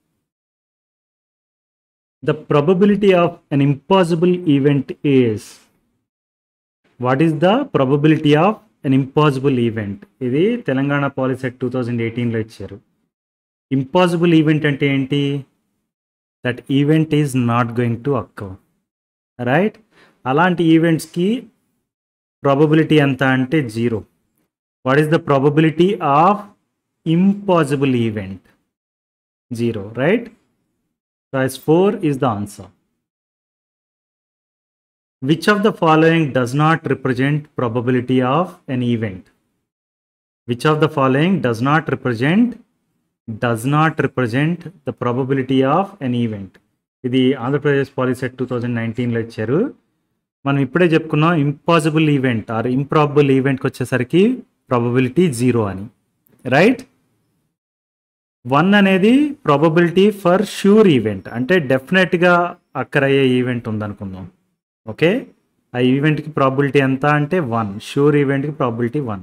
the probability of an impossible event is what is the probability of an impossible event ఇది Telangana POLYCET two thousand ఎయిటీన్లో ఇచ్చారు impossible event అంటే ఏంటి that event is not going to occur right అలాంటి ఈవెంట్స్కి probability ఎంత అంటే zero what is the probability of impossible event zero right Choice 4 is the answer. Which of the following does not represent probability of an event? Which of the following does not represent does not represent the probability of an event? ఇది Andhra Pradesh POLYCET two thousand నైన్టీన్లో ఇచ్చారు మనం ఇప్పుడే చెప్పుకున్నాం impossible event are improbable ఈవెంట్కి వచ్చేసరికి probability zero అని right one అనేది ప్రాబబిలిటీ ఫర్ ష్యూర్ ఈవెంట్ అంటే డెఫినెట్గా అక్కరయ్యే ఈవెంట్ ఉందనుకుందాం ఓకే ఆ ఈవెంట్కి ప్రాబిలిటీ ఎంత అంటే వన్ షూర్ ఈవెంట్కి ప్రాబిలిటీ వన్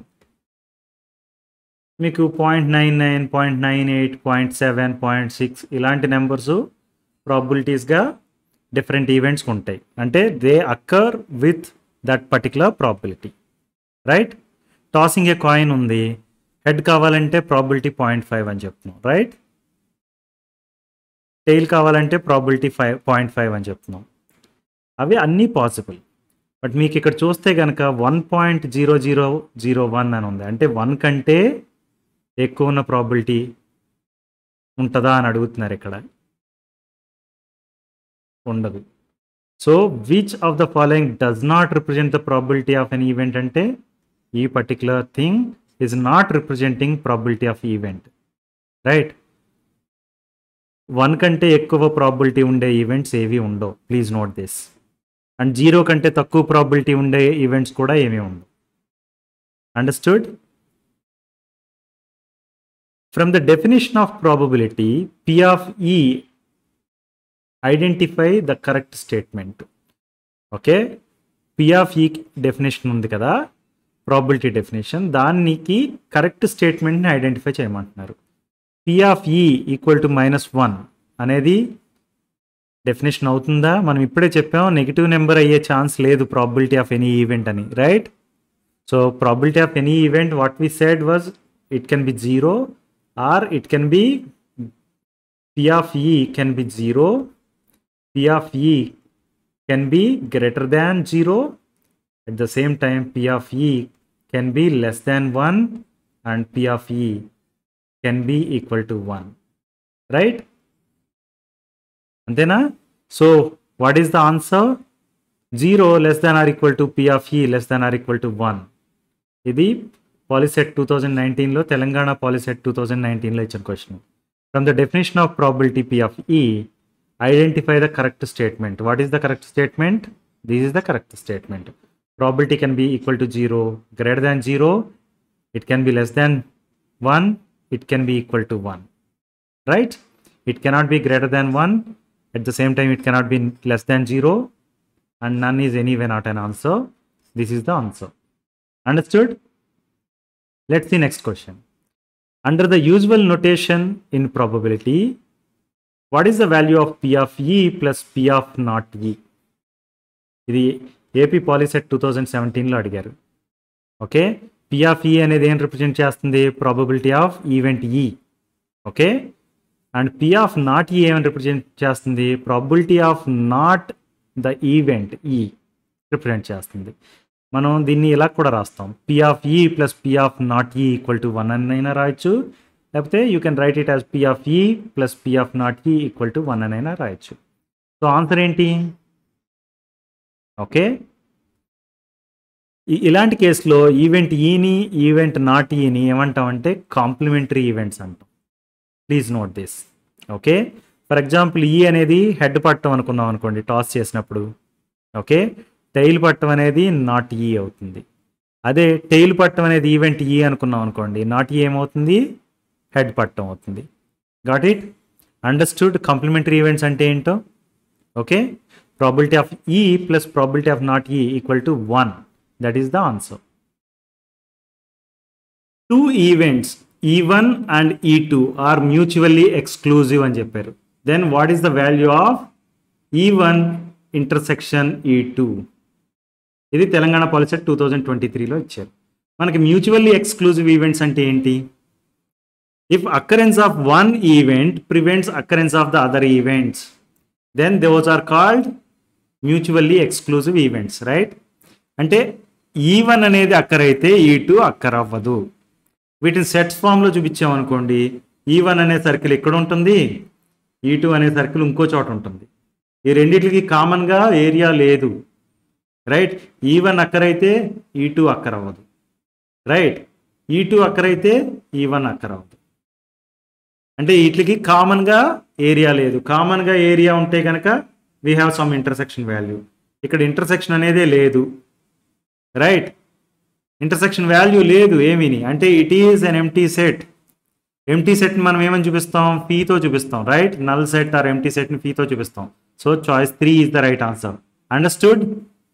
మీకు point nine nine point nine eight point seven point six ఇలాంటి నెంబర్స్ ప్రాబిలిటీస్గా డిఫరెంట్ ఈవెంట్స్కి ఉంటాయి అంటే they occur with that particular probability right tossing a coin ఉంది హెడ్ కావాలంటే ప్రాబిలిటీ పాయింట్ ఫైవ్ అని చెప్తున్నాం రైట్ టెయిల్ కావాలంటే ప్రాబిలిటీ ఫైవ్ పాయింట్ ఫైవ్ అని చెప్తున్నాం అవి అన్నీ పాసిబుల్ బట్ మీకు ఇక్కడ చూస్తే కనుక one point zero zero zero one అని ఉంది అంటే వన్ కంటే ఎక్కువ ఉన్న ప్రాబిలిటీ ఉంటుందా అని అడుగుతున్నారు ఇక్కడ ఉండదు so which of the following does not represent the probability of an event అంటే ఈ particular thing is not representing probability of event right one కంటే ఎక్కువ ప్రాబిలిటీ ఉండే ఈవెంట్స్ ఏవి ఉండవు please note this and zero కంటే తక్కువ ప్రాబిలిటీ ఉండే ఈవెంట్స్ కూడా ఏమీ ఉండవు understood from the definition of probability P of E identify the correct statement okay P of E definition ఉంది కదా ప్రాబిలిటీ డెఫినేషన్ దానికి కరెక్ట్ స్టేట్మెంట్ని ఐడెంటిఫై చేయమంటున్నారు P of E equal to minus one అనేది డెఫినేషన్ అవుతుందా మనం ఇప్పుడే చెప్పాం నెగిటివ్ నెంబర్ అయ్యే ఛాన్స్ లేదు ప్రాబిలిటీ ఆఫ్ ఎనీ ఈవెంట్ అని right so probability of any event what we said was it can be zero or it can be P of E can be zero P of E can be greater than zero at the same time p of e can be less than 1 and p of e can be equal to 1 right అంతేనా so what is the answer zero less than or equal to P of E less than or equal to one ఇది POLYCET two thousand నైన్టీన్లో Telangana POLYCET two thousand నైన్టీన్లో ఇచ్చిన question from the definition of probability P of E identify the correct statement what is the correct statement this is the correct statement probability can be equal to 0 greater than 0 it can be less than 1 it can be equal to 1 right it cannot be greater than 1 at the same time it cannot be less than 0 and none is anyway not an answer this is the answer understood let's see next question under the usual notation in probability what is the value of p of e plus p of not e ఇది AP POLYCET two thousand సెవెంటీన్లో అడిగారు okay P of ఈ అనేది ఏం represent చేస్తుంది probability of event E okay and P of not E ఏమని represent చేస్తుంది probability of not the event E రిప్రజెంట్ చేస్తుంది మనం దీన్ని ఇలా కూడా రాస్తాం P of E plus P of not E equal to one అని అయినా రాయొచ్చు లేకపోతే you can write it as P of E plus P of not E equal to one అని అయినా రాయొచ్చు సో ఆన్సర్ ఏంటి ఓకే ఇలాంటి కేసులో ఈవెంట్ ఈని ఈవెంట్ నాట్ ఈని ఏమంటామంటే కాంప్లిమెంటరీ ఈవెంట్స్ అంటాం please note this okay for example E అనేది హెడ్ పట్టం అనుకున్నాం అనుకోండి టాస్ చేసినప్పుడు ఓకే టైల్ పట్టం అనేది నాట్ ఈ అవుతుంది అదే టైల్ పట్టం అనేది ఈవెంట్ ఈ అనుకున్నాం అనుకోండి నాట్ ఈ ఏమవుతుంది హెడ్ పట్టం అవుతుంది got it understood complementary events అంటే ఏంటో okay probability of E plus probability of not E equal to 1. That is the answer. Two events E one and E two are mutually exclusive అని చెప్పారు then what is the value of E one intersection E two ఇది Telangana policy two thousand twenty త్రీలో ఇచ్చారు మనకి mutually exclusive events అంటే ఏంటి if occurrence of one event prevents occurrence of the other events then those are called mutually exclusive events right అంటే E one అనేది అక్కరైతే ఈ two అక్కర్ అవ్వదు వీటిని సెట్స్ ఫామ్లో చూపించామనుకోండి ఈ వన్ అనే సర్కిల్ ఇక్కడ ఉంటుంది ఈ టూ అనే సర్కిల్ ఇంకో చోట ఉంటుంది ఈ రెండింటికి కామన్గా ఏరియా లేదు రైట్ ఈ వన్ అక్కరైతే ఈ టూ అక్కర్ అవ్వదు రైట్ ఈ టూ అక్కరైతే ఈ వన్ అక్కర్ అవ్వదు అంటే వీటికి కామన్గా ఏరియా లేదు కామన్గా ఏరియా ఉంటే కనుక we have some intersection value ఇక్కడ ఇంటర్సెక్షన్ అనేదే లేదు రైట్ ఇంటర్సెక్షన్ వాల్యూ లేదు ఏమీని అంటే it is an empty set empty set మనం ఏమని చూపిస్తాం ఫీతో చూపిస్తాం right null set or empty సెట్ని ఫీతో చూపిస్తాం so choice three is the right answer understood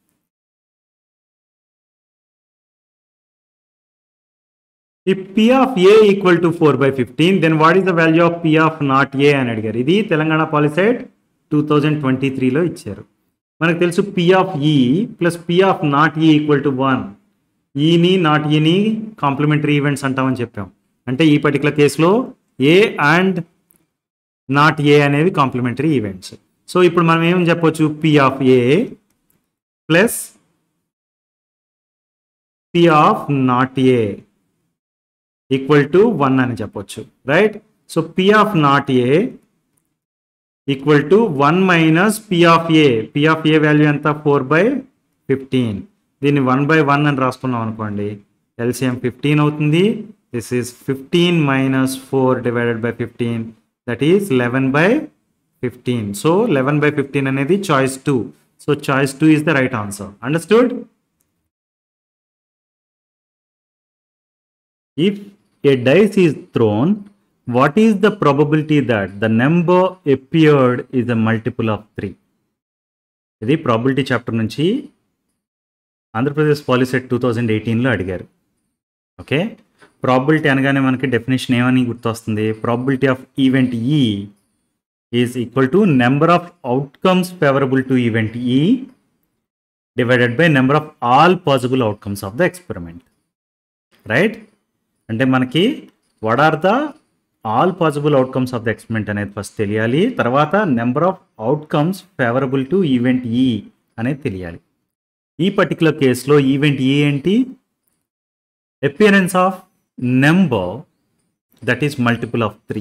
If P of A equal to 4 by 15, then what is the value of P of not A అని అడిగారు ఇది Telangana POLYCET two thousand twenty త్రీలో ఇచ్చారు మనకు తెలుసు P of E plus P of not E equal to one ఈని not ఈని complementary events అంటామని చెప్పాం అంటే ఈ పర్టికులర్ కేసులో ఏ అండ్ నాట్ ఏ అనేవి కాంప్లిమెంటరీ ఈవెంట్స్ సో ఇప్పుడు మనం ఏం చెప్పొచ్చు P of A plus P of not A equal to one అని చెప్పొచ్చు right so P of not A equal to one minus P of A P of A value ఎంత four by fifteen దీన్ని one by one అని రాసుకున్నాం అనుకోండి LCM fifteen అవుతుంది this is fifteen minus four divided by fifteen that is eleven by fifteen so eleven by fifteen అనేది choice two so choice two is the right answer understood if a dice is thrown what is the probability that the number appeared is a multiple of 3 ఇది probability chapter నుంచి Andhra Pradesh POLYCET two thousand ఎయిటీన్లో అడిగారు okay probability అనగానే మనకి definition ఏమని గుర్తొస్తుంది probability of event E is equal to number of outcomes favourable to event E divided by number of all possible outcomes of the experiment right అంటే మనకి what are the all possible outcomes of the experiment అనేది first తెలియాలి తర్వాత number of outcomes favourable to event ఈ అనేది తెలియాలి ఈ particular కేసులో ఈవెంట్ ఈ ఏంటి appearance of number that is multiple of three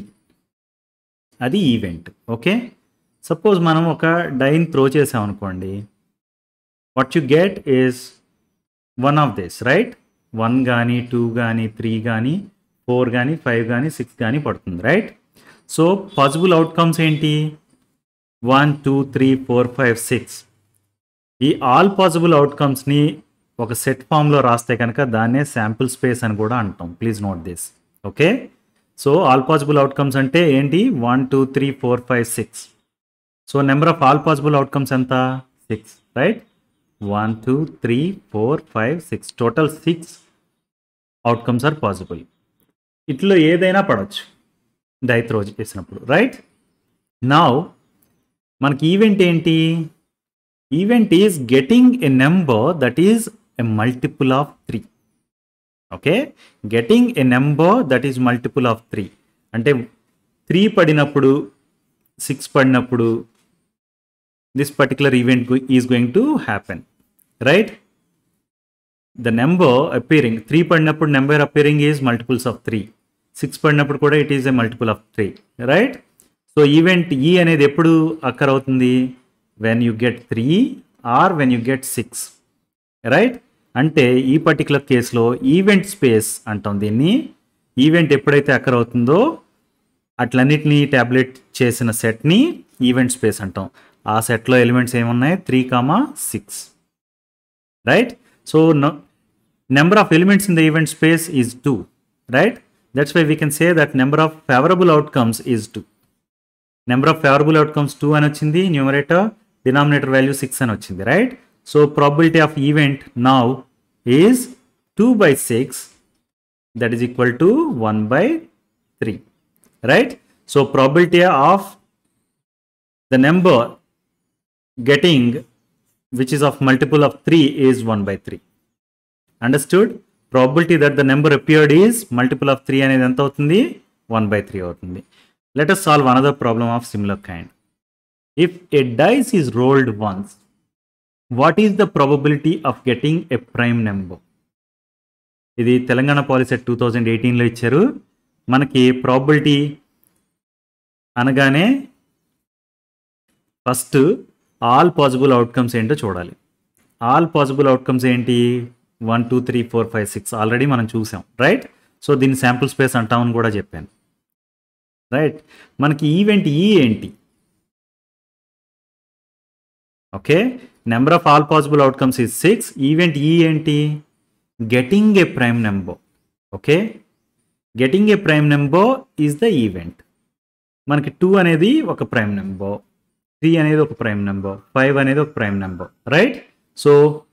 అది ఈవెంట్ ఓకే సపోజ్ మనం ఒక డైన్ త్రో చేసాం అనుకోండి what you get is one of this right one కానీ టూ కానీ త్రీ కానీ ఫోర్ కానీ ఫైవ్ కానీ సిక్స్ కానీ పడుతుంది రైట్ సో పాసిబుల్ అవుట్కమ్స్ ఏంటి one two three four five six ఈ ఆల్ పాసిబుల్ అవుట్కమ్స్ని ఒక సెట్ ఫామ్లో రాస్తే కనుక దాన్నే శాంపుల్ స్పేస్ అని కూడా అంటాం please note this okay so all possible outcomes అంటే ఏంటి one two three four five six so number of all possible outcomes ఎంత six right one two three four five six total six outcomes are possible ఇట్లో ఏదైనా పడవచ్చు డైత్ రోజు చేసినప్పుడు right నా మనకి ఈవెంట్ ఏంటి event is getting a number that is a multiple of three okay getting a number that is multiple of three అంటే three పడినప్పుడు సిక్స్ పడినప్పుడు this particular event go- is going to happen right the number appearing 3 పడినప్పుడు number appearing is multiples of 3 6 పడినప్పుడు కూడా it is a multiple of 3 right so event ఈ అనేది ఎప్పుడు occur అవుతుంది when you get three or when you get six right అంటే ఈ particular కేసులో ఈవెంట్ స్పేస్ అంటాం దీన్ని ఈవెంట్ ఎప్పుడైతే అక్కర్ అవుతుందో అట్లన్నిటినీ ట్యాబ్లెట్ చేసిన సెట్ని ఈవెంట్ స్పేస్ అంటాం ఆ సెట్లో ఎలిమెంట్స్ ఏమున్నాయి three comma six right so number of elements in the event space is two right that's why we can say that number of favourable outcomes is two number of favourable outcomes two అని వచ్చింది numerator denominator value six అని వచ్చింది right so probability of event now is two by six that is equal to one by three right so probability of the number getting which is of multiple of 3 is 1 by 3 understood probability that the number appeared is multiple of 3 అనేది ఎంత అవుతుంది 1 by 3 అవుతుంది let us solve another problem of similar kind if a dice is rolled once what is the probability of getting a prime number ఇది Telangana POLYCET two thousand ఎయిటీన్లో ఇచ్చారు మనకి probability అనగానే first all possible outcomes ఏంటో చూడాలి all possible outcomes ఏంటి one two three four five six already మనం చూసాం రైట్ సో దీన్ని శాంపుల్ స్పేస్ అంటామని కూడా చెప్పాను రైట్ మనకి ఈవెంట్ ఈ ఏంటి okay number of all possible outcomes is six event E ఏంటి getting a prime number okay getting a prime number is the event మనకి టూ అనేది ఒక ప్రైమ్ నెంబర్ త్రీ అనేది ఒక ప్రైమ్ నెంబర్ ఫైవ్ అనేది ఒక prime number right so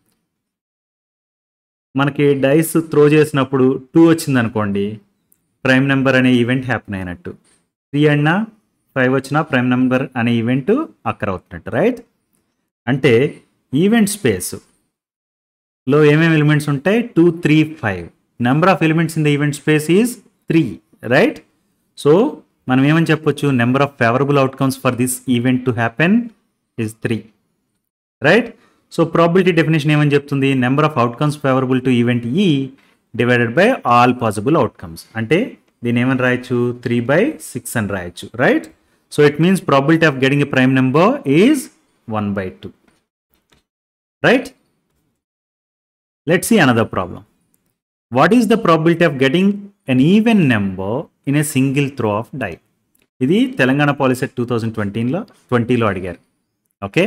మనకి dice throw చేసినప్పుడు టూ వచ్చింది అనుకోండి ప్రైమ్ నెంబర్ అనే ఈవెంట్ హ్యాపీన్ అయినట్టు త్రీ అన్నా ఫైవ్ వచ్చినా ప్రైమ్ నెంబర్ అనే ఈవెంట్ అక్కర్ అవుతున్నట్టు రైట్ అంటే ఈవెంట్ స్పేస్ లో ఏమేమి ఎలిమెంట్స్ ఉంటాయి two three five number of elements in the event space is three right so మనం ఏమని చెప్పొచ్చు number of favourable outcomes for this event to happen is three right so probability definition ఏమని చెప్తుంది number of outcomes favourable to event E divided by all possible outcomes అంటే దీని ఏమని రాయొచ్చు three by six అని రాయొచ్చు right so it means probability of getting a prime number is one by two right let see another problem what is the probability of getting an even number in a single throw of die ఇది Telangana POLYCET two thousand ట్వంటీలో ట్వంటీలో అడిగారు okay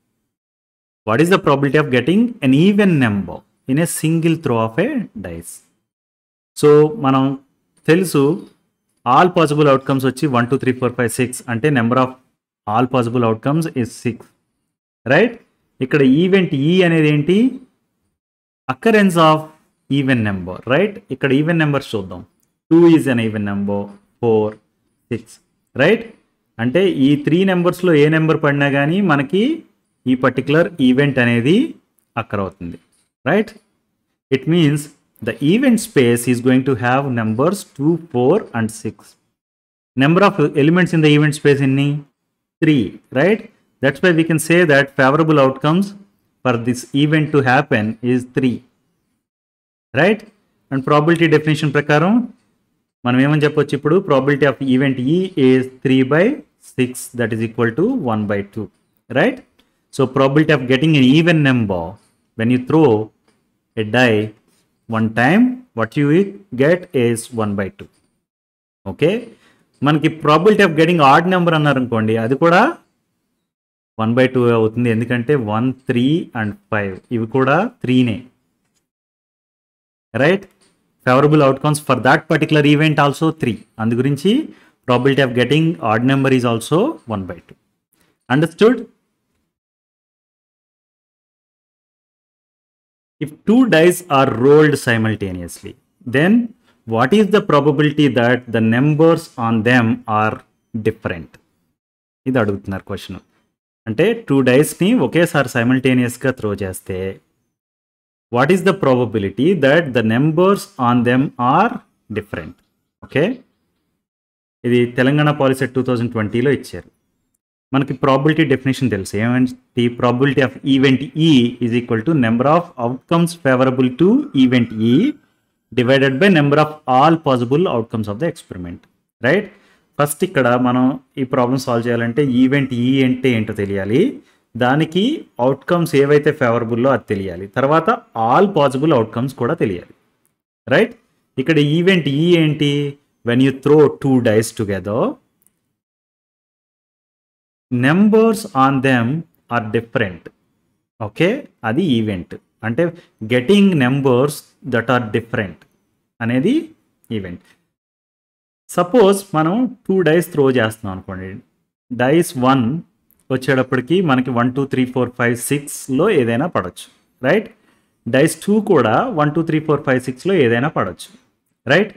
what is the probability of getting an even number in a single throw of a dice so మనం తెలుసు all possible outcomes వచ్చి one two three four five six అంటే number of all possible outcomes is six right ఇక్కడ event ఈ అనేది ఏంటి occurrence of even number right ఇక్కడ even numbers చూద్దాం two is an even number four six right అంటే ఈ త్రీ నెంబర్స్లో ఏ number పడినా కానీ మనకి ఈ పర్టికులర్ ఈవెంట్ అనేది అక్కర్ అవుతుంది right it means the event space is going to have numbers two four and six number of elements in the event space ఎన్ని three right that's why we can say that favourable outcomes for this event to happen is three right and probability definition ప్రకారం మనం ఏమని చెప్పొచ్చు ఇప్పుడు probability of event E is three by six that is equal to one by two right so probability of getting an even number when you throw a die one time what you get is one by two okay మనకి probability of getting odd number అన్నారు అనుకోండి అది కూడా one by two అవుతుంది ఎందుకంటే one three and five ఇవి కూడా త్రీనే right favourable outcomes for that particular event also three అందు గురించి probability of getting odd number is also one by two understood if two dice are rolled simultaneously then what is the probability that the numbers on them are different ఇది అడుగుతున్నారు question అంటే two డైస్ని ఒకేసారి సైమల్టేనియస్గా throw చేస్తే what is the probability that the numbers on them are different okay ఇది Telangana POLYCET two thousand ట్వంటీలో ఇచ్చారు మనకి ప్రాబిలిటీ డెఫినేషన్ తెలుసు ఏమంటే probability of event E is equal to number of outcomes favourable to event E divided by number of all possible outcomes of the experiment right first ఇక్కడ మనం ఈ problem solve చేయాలంటే event E అంటే ఏంటో తెలియాలి దానికి అవుట్కమ్స్ ఏవైతే ఫేవరబుల్లో అది తెలియాలి తర్వాత ఆల్ పాసిబుల్ అవుట్కమ్స్ కూడా తెలియాలి రైట్ ఇక్కడ ఈవెంట్ ఈ ఏంటి when you throw two dice together numbers on them are different okay అది ఈవెంట్ అంటే getting numbers that are different అనేది ఈవెంట్ సపోజ్ మనం టూ డైస్ త్రో చేస్తున్నాం అనుకోండి డైస్ వన్ వచ్చేటప్పటికి మనకి one two three four five సిక్స్లో ఏదైనా పడవచ్చు రైట్ డైస్ టూ కూడా one two three four five సిక్స్లో ఏదైనా పడవచ్చు రైట్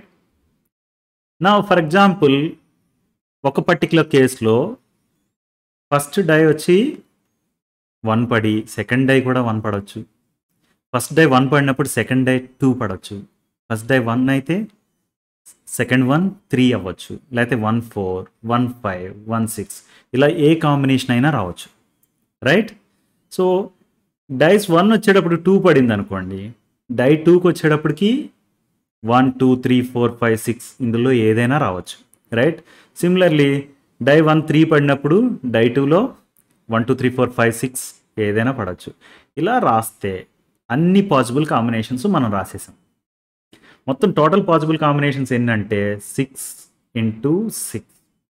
నా ఫర్ ఎగ్జాంపుల్ ఒక పర్టికులర్ కేసులో ఫస్ట్ డై వచ్చి వన్ పడి సెకండ్ డై కూడా వన్ పడవచ్చు ఫస్ట్ డై వన్ పడినప్పుడు సెకండ్ డై టూ పడవచ్చు ఫస్ట్ డై వన్ అయితే సెకండ్ వన్ త్రీ అవ్వచ్చు లేకపోతే one four one five one six ఇలా ఏ కాంబినేషన్ అయినా రావచ్చు రైట్ సో డైస్ వన్ వచ్చేటప్పుడు టూ పడింది అనుకోండి డై టూకి వచ్చేటప్పటికి one two three four five six ఇందులో ఏదైనా రావచ్చు right similarly die one three పడినప్పుడు డై టూలో one two three four five six ఏదైనా పడవచ్చు ఇలా రాస్తే అన్ని పాసిబుల్ కాంబినేషన్స్ మనం రాసేసాం మొత్తం టోటల్ పాసిబుల్ కాంబినేషన్స్ ఏంటంటే six into six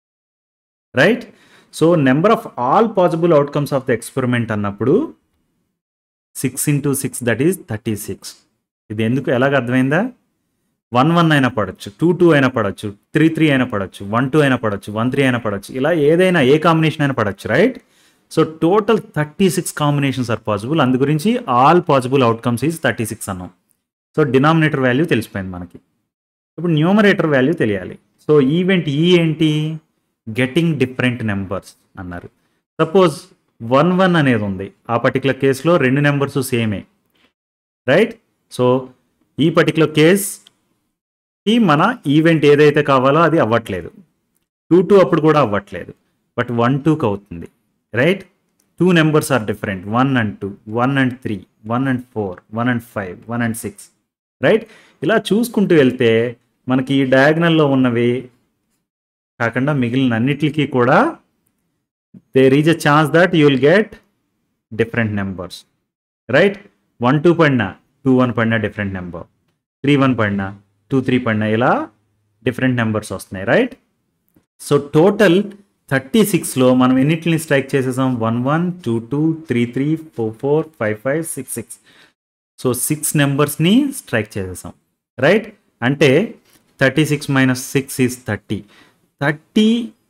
right so number of all possible outcomes of the experiment అన్నప్పుడు six into six that is thirty six ఇది ఎందుకు ఎలాగ అర్థమైందా వన్ వన్ అయినా పడవచ్చు టూ టూ అయినా పడవచ్చు త్రీ త్రీ అయినా పడవచ్చు వన్ టూ అయినా పడవచ్చు వన్ త్రీ అయినా పడవచ్చు ఇలా ఏదైనా ఏ కాంబినేషన్ అయినా పడవచ్చు right so total thirty six combinations are possible అందు గురించి all possible outcomes is thirty six అన్నాం సో డినామినేటర్ వాల్యూ తెలిసిపోయింది మనకి ఇప్పుడు న్యూమరేటర్ వాల్యూ తెలియాలి సో ఈవెంట్ ఈ ఏంటి గెటింగ్ డిఫరెంట్ నెంబర్స్ అన్నారు సపోజ్ వన్ వన్ అనేది ఉంది ఆ పర్టికులర్ కేసులో రెండు నెంబర్స్ సేమే రైట్ సో ఈ పర్టికులర్ కేస్కి మన ఈవెంట్ ఏదైతే కావాలో అది అవ్వట్లేదు టూ టూ అప్పుడు కూడా అవ్వట్లేదు బట్ వన్ టూకి అవుతుంది right two numbers are different one and two one and three one and four one and five one and six right ఇలా చూసుకుంటూ వెళ్తే మనకి ఈ డయాగ్నల్లో ఉన్నవి కాకుండా మిగిలిన అన్నిటికీ కూడా there is a chance that you will get different numbers right one two పడినా టూ వన్ పడినా డిఫరెంట్ నెంబర్ త్రీ వన్ పడినా టూ త్రీ పడినా ఇలా డిఫరెంట్ నెంబర్స్ వస్తున్నాయి రైట్ సో టోటల్ థర్టీ సిక్స్లో మనం ఎన్నిటిని స్ట్రైక్ చేసేసాం one one two two three three four four five five six six so six నెంబర్స్ని స్ట్రైక్ చేసేసాం రైట్ అంటే thirty six minus six is thirty thirty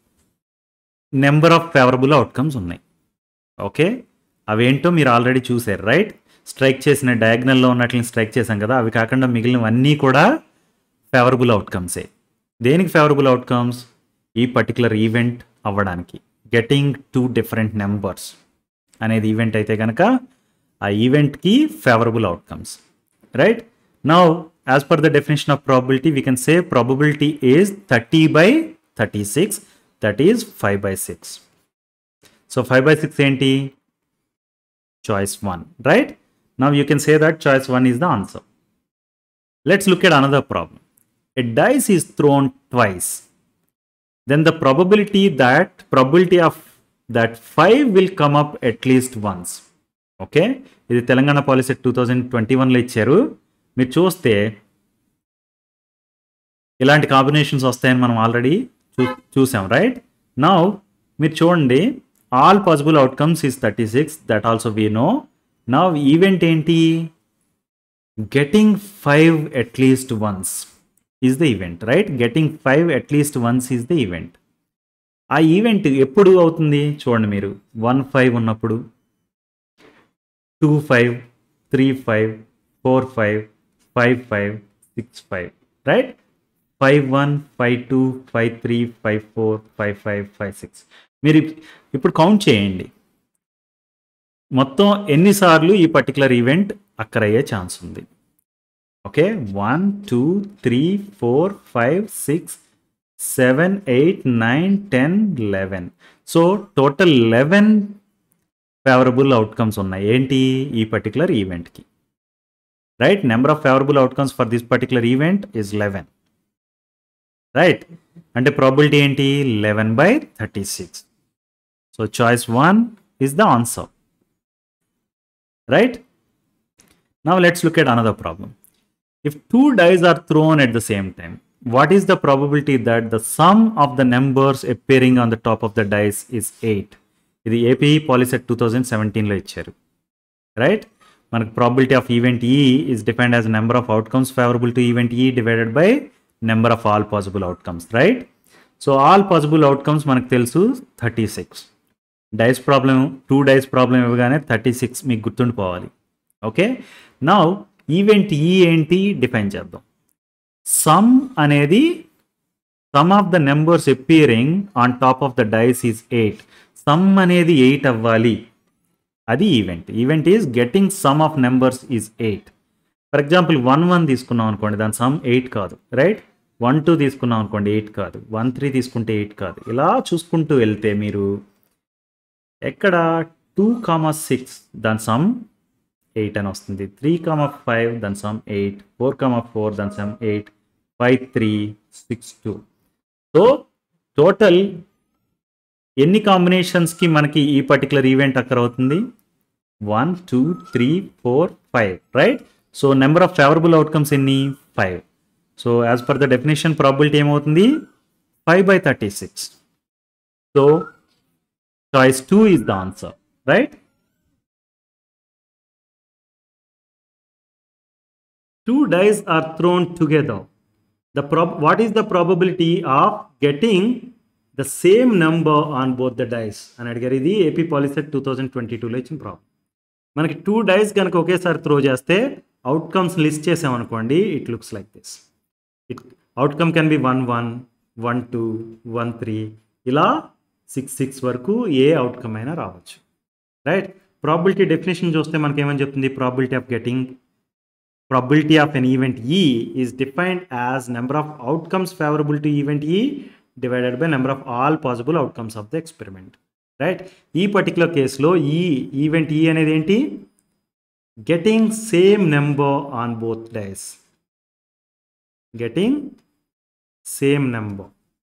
number of favourable outcomes ఉన్నాయి okay అవేంటో మీరు ఆల్రెడీ చూసారు రైట్ స్ట్రైక్ చేసిన డయాగ్నల్లో ఉన్నట్లని strike చేశాం కదా అవి కాకుండా మిగిలినవన్నీ కూడా ఫేవరబుల్ అవుట్కమ్సే దేనికి ఫేవరబుల్ అవుట్కమ్స్ ఈ పర్టికులర్ ఈవెంట్ అవ్వడానికి గెటింగ్ టూ డిఫరెంట్ నెంబర్స్ అనేది ఈవెంట్ అయితే కనుక ఆ ఈవెంట్కి favourable outcomes right now as per the definition of probability we can say probability is thirty by thirty six that is five by six so five by six ఏంటి choice one right now you can say that choice one is the answer let's look at another problem a dice is throne twice then the probability that probability of that 5 will come up at least once okay ఇది Telangana policy two thousand twenty వన్లో ఇచ్చారు మీరు చూస్తే ఇలాంటి combinations వస్తాయని మనం already చూ చూసాం right now మీరు చూడండి all possible outcomes is thirty six that also we know now event ఏంటి getting five at least once is the event right getting five at least once is the event ఆ event ఎప్పుడు అవుతుంది చూడండి మీరు one five ఉన్నప్పుడు two five three five four five five five six five right five one five two five three five four five five five six మీరు ఇప్పుడు count చేయండి మొత్తం ఎన్నిసార్లు ఈ పర్టికులర్ ఈవెంట్ అక్కరయ్యే ఛాన్స్ ఉంది okay one two three four five six seven eight nine ten eleven so total eleven favourable outcomes ఉన్నాయి ఏంటి ఈ పర్టికులర్ ఈవెంట్కి right number of favourable outcomes for this particular event is eleven right అంటే probability ఏంటి eleven by thirty six so choice one is the answer right now let's look at another problem if two dice are thrown at the same time what is the probability that the sum of the numbers appearing on the top of the dice is 8 ఇది AP POLYCET two thousand సెవెంటీన్లో ఇచ్చారు right మనకు probability of event E is depend as number of outcomes favourable to event E divided by number of all possible outcomes right so all possible outcomes మనకు తెలుసు thirty six dice problem two dice problem ఇవ్వగానే thirty six మీకు గుర్తుండిపోవాలి okay now event E ఏంటి define చేద్దాం sum అనేది sum of the numbers appearing on top of the dice is eight sum అనేది eight అవ్వాలి అది event event is getting sum of numbers is eight for example one one తీసుకున్నాం అనుకోండి దాని sum eight కాదు right one two తీసుకున్నాం అనుకోండి eight కాదు వన్ త్రీ తీసుకుంటే ఎయిట్ కాదు ఇలా చూసుకుంటూ వెళ్తే మీరు ఎక్కడ టూ కామా సిక్స్ దాని సమ్ ఎయిట్ అని వస్తుంది త్రీ కామా ఫైవ్ దాని sum eight four comma four దాని sum eight five three six two so total ఎన్ని కాంబినేషన్స్కి మనకి ఈ పర్టికులర్ ఈవెంట్ అక్కర్ అవుతుంది one two three four five right so number of favourable outcomes ఎన్ని five so as per the definition probability ఏమవుతుంది five by thirty six so choice two is the answer right two dice are thrown together the prob what is the probability of getting the same number on both the dice అని అడిగారు ఇది AP POLYCET two thousand twenty టూలో ఇచ్చిన problem మనకి two dice కనుక ఒకేసారి throw చేస్తే outcomes list చేసామనుకోండి it looks like this it outcome can be one one one two one three ఇలా సిక్స్ సిక్స్ వరకు ఏ అవుట్కమ్ అయినా రావచ్చు రైట్ ప్రాబిలిటీ డెఫినేషన్ చూస్తే మనకి ఏమని చెప్తుంది probability of getting probability of an event E is defined as number of outcomes favorable to event E divided by number of all possible outcomes of the experiment. Right ఈ particular కేసులో ఈ event ఈ అనేది ఏంటి getting same number on both dice getting same number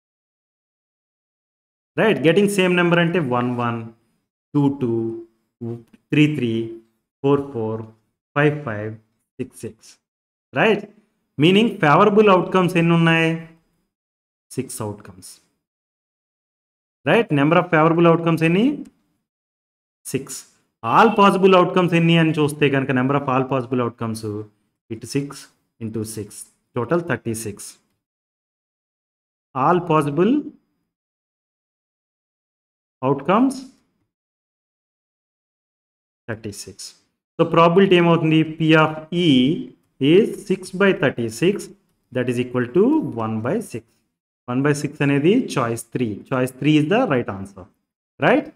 right getting same number అంటే one one two two three three four four five five six six right meaning favourable outcomes ఎన్ని ఉన్నాయి six outcomes right number of favourable outcomes ఎన్ని six all possible outcomes ఎన్ని అని చూస్తే కనుక number of all possible outcomes ఇటు six into six total thirty six all possible outcomes thirty six so probability ఏమవుతుంది P of E is six by thirty six that is equal to one by six one by six అనేది choice three choice three is the right answer right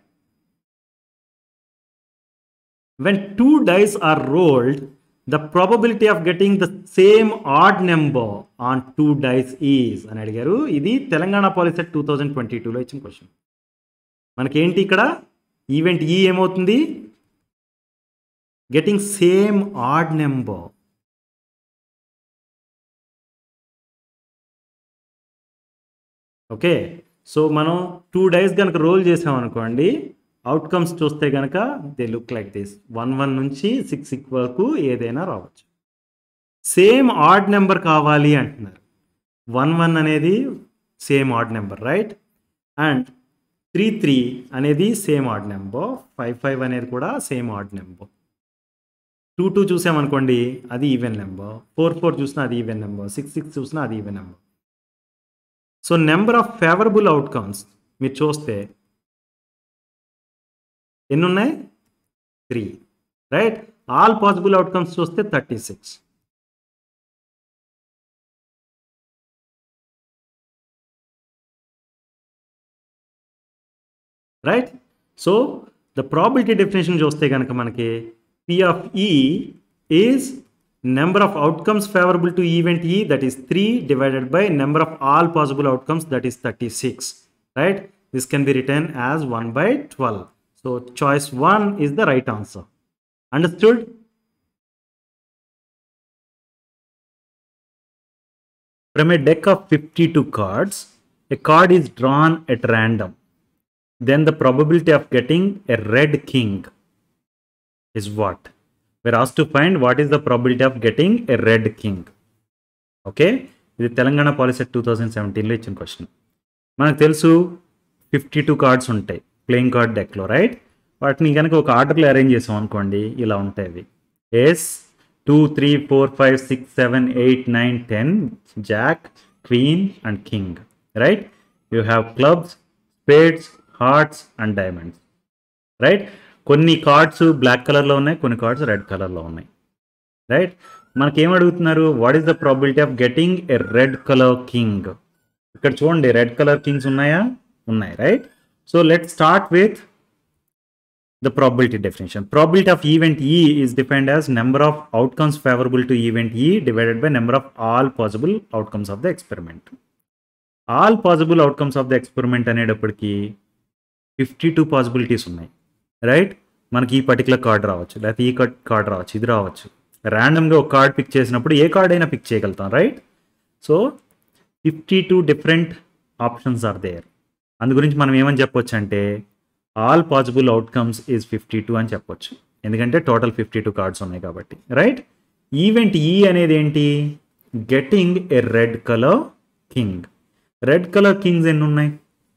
when two dice are rolled the probability of getting the same odd number on two dice is అని అడిగారు ఇది Telangana policy two thousand twenty టూలో ఇచ్చిన question మనకేంటి ఇక్కడ event E ఏమవుతుంది getting same odd number okay so మనం two dice కనుక రోల్ చేసామనుకోండి అవుట్కమ్స్ చూస్తే కనుక they look like this one one నుంచి సిక్స్ సిక్స్ వరకు ఏదైనా రావచ్చు సేమ్ ఆడ్ నెంబర్ కావాలి అంటున్నారు వన్ వన్ అనేది same odd number right and three three అనేది same odd number five five అనేది కూడా same odd number two two చూసామనుకోండి అది ఈవెన్ నెంబర్ ఫోర్ ఫోర్ చూసినా అది ఈవెన్ నెంబర్ సిక్స్ సిక్స్ చూసినా అది even number so number of favourable outcomes మీరు చూస్తే ఎన్ని ఉన్నాయి three right all possible outcomes చూస్తే thirty six right so the probability definition చూస్తే కనుక మనకి P of E is number of outcomes favorable to event E that is 3 divided by number of all possible outcomes that is 36 right this can be written as 1 by 12 so choice 1 is the right answer understood from a deck of 52 cards a card is drawn at random then the probability of getting a red king is what? We're asked to find what is the probability of getting a red king. Okay ఇది Telangana policy two thousand సెవెంటీన్లో ఇచ్చిన question మనకు తెలుసు fifty two cards ఉంటాయి playing card డెక్లో right వాటిని కనుక ఒక ఆర్డర్లో అరేంజ్ చేసాం అనుకోండి ఇలా ఉంటాయి అవి ace two three four five six seven eight nine ten jack queen and king right you have clubs spades hearts and diamonds right కొన్ని కార్డ్స్ బ్లాక్ కలర్లో ఉన్నాయి కొన్ని కార్డ్స్ రెడ్ కలర్లో ఉన్నాయి రైట్ మనకేం అడుగుతున్నారు what is the probability of getting a red colour king ఇక్కడ చూడండి రెడ్ కలర్ కింగ్స్ ఉన్నాయా ఉన్నాయి right so let start with the probability definition. Probability of event E is defined as number of outcomes favorable to event E divided by number of all possible outcomes of the experiment. All possible outcomes of the experiment అనేటప్పటికి fifty two possibilities ఉన్నాయి right మనకి ఈ particular card రావచ్చు లేకపోతే ఈ card రావచ్చు ఇది రావచ్చు ర్యాండమ్గా ఒక కార్డ్ పిక్ చేసినప్పుడు ఏ కార్డ్ అయినా పిక్ చేయగలుగుతాం right so fifty two different options are there అందు గురించి మనం ఏమని చెప్పొచ్చు అంటే all possible outcomes is fifty two అని చెప్పొచ్చు ఎందుకంటే టోటల్ ఫిఫ్టీ టూ కార్డ్స్ ఉన్నాయి కాబట్టి రైట్ ఈవెంట్ ఈ అనేది ఏంటి getting a red colour king red colour kings ఎన్ని ఉన్నాయి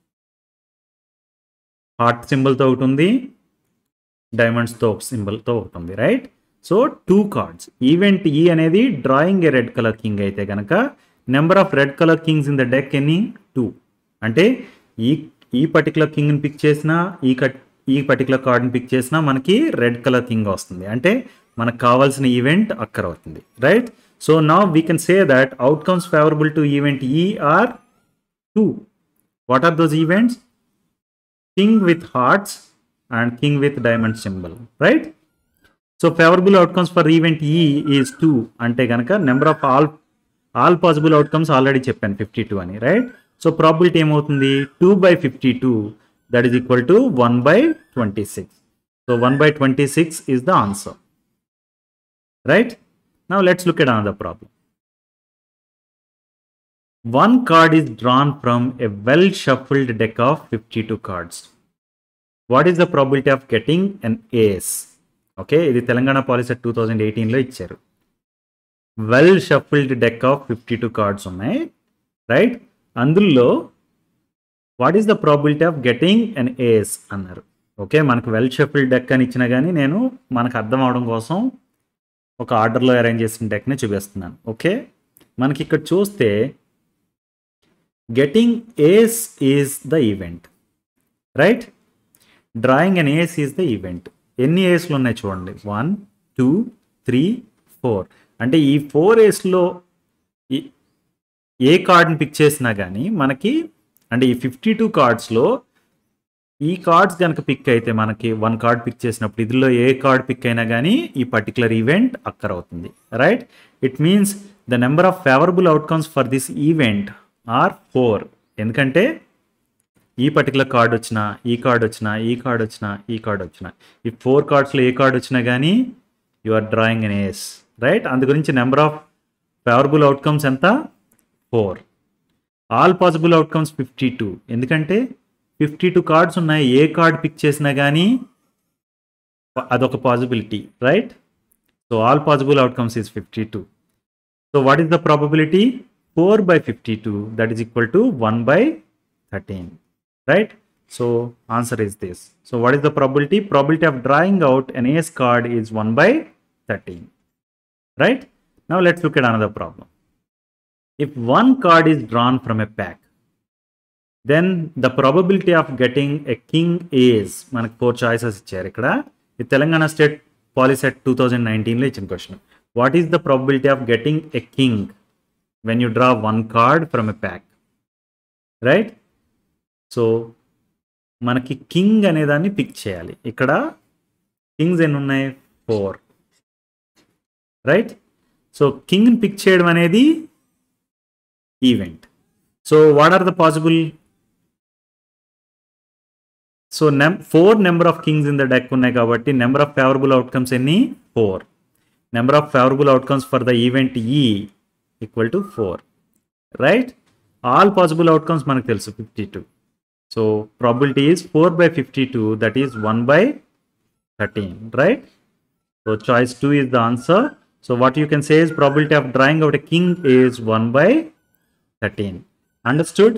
హార్ట్ సింబల్తో ఒకటి ఉంది డైమండ్స్తో ఒక సింబల్తో ఒకటి ఉంది right so two cards event ఈ అనేది drawing a red colour king అయితే కనుక number of red colour kings in the deck ఎన్ని టూ అంటే ఈ ఈ పర్టికులర్ కింగ్ని పిక్ చేసినా ఈ కట్ ఈ పర్టికులర్ కార్డ్ని పిక్ చేసినా మనకి రెడ్ కలర్ కింగ్ వస్తుంది అంటే మనకు కావాల్సిన ఈవెంట్ అక్కర్ అవుతుంది రైట్ సో నా we can say that outcomes favourable to event E are two what are those events king with hearts and king with diamond symbol right so favourable outcomes for event E is two అంటే కనుక number of all all possible outcomes already చెప్పాను fifty two అని right so probability ఏమవుతుంది two by fifty two that is equal to one by twenty six so one by twenty six is the answer right now let's look at another problem one card is drawn from a well shuffled deck of fifty two cards what is the probability of getting an ace okay ఇది Telangana policy two thousand ఎయిటీన్లో ఇచ్చారు well shuffled deck of fifty two cards ఉన్నాయి right అందులో what is the probability of getting an ace అన్నారు okay మనకు well shuffle deck అని ఇచ్చినా కానీ నేను మనకు అర్థం అవడం కోసం ఒక ఆర్డర్లో అరేంజ్ చేసిన డెక్ని చూపిస్తున్నాను ఓకే మనకి ఇక్కడ చూస్తే getting ace is the event right drawing an ace is the event ఎన్ని ఏస్లు ఉన్నాయి చూడండి వన్ టూ త్రీ ఫోర్ అంటే ఈ ఫోర్ ఏస్లో ఏ కార్డ్ని పిక్ చేసినా కానీ మనకి అంటే ఈ ఫిఫ్టీ టూ కార్డ్స్లో ఈ కార్డ్స్ కనుక పిక్ అయితే మనకి వన్ కార్డ్ పిక్ చేసినప్పుడు ఇదిలో ఏ కార్డ్ పిక్ అయినా కానీ ఈ పర్టికులర్ ఈవెంట్ అక్కర్ అవుతుంది right it means the number of favourable outcomes for this event are four ఎందుకంటే ఈ పర్టికులర్ కార్డ్ వచ్చినా ఈ కార్డ్ వచ్చినా ఈ కార్డ్ వచ్చినా ఈ కార్డ్ వచ్చినా ఈ ఫోర్ కార్డ్స్లో ఏ కార్డ్ వచ్చినా కానీ you are drawing an ace right అందు గురించి నెంబర్ ఆఫ్ ఫేవరబుల్ అవుట్కమ్స్ ఎంత four all possible outcomes fifty two ఎందుకంటే ఫిఫ్టీ టూ కార్డ్స్ ఉన్నాయి ఏ కార్డ్ పిక్ చేసినా కానీ అదొక possibility right so all possible outcomes is fifty two so what is the probability four by fifty two that is equal to one by thirteen right so answer is this so what is the probability probability of drawing out an ace card is one by thirteen right now let's look at another problem if one card is drawn from a pack then the probability of getting a king is మనకు four choices ఇచ్చారు ఇక్కడ ఇది Telangana state POLYCET two thousand నైన్టీన్లో ఇచ్చిన question what is the probability of getting a king when you draw one card from a pack right so మనకి king అనేదాన్ని pick చేయాలి ఇక్కడ కింగ్స్ ఎన్ని ఉన్నాయి ఫోర్ రైట్ సో కింగ్ని పిక్ చేయడం అనేది event so what are the possible so నెం four number of kings in the deck ఉన్నాయి కాబట్టి నెంబర్ ఆఫ్ ఫేవరబుల్ అవుట్కమ్స్ ఎన్ని four number of favourable outcomes for the event E equal to four right all possible outcomes మనకు తెలుసు fifty two so probability is four by fifty two that is one by thirteen right so choice two is the answer so what you can say is probability of drawing out a king is one by 13. Understood?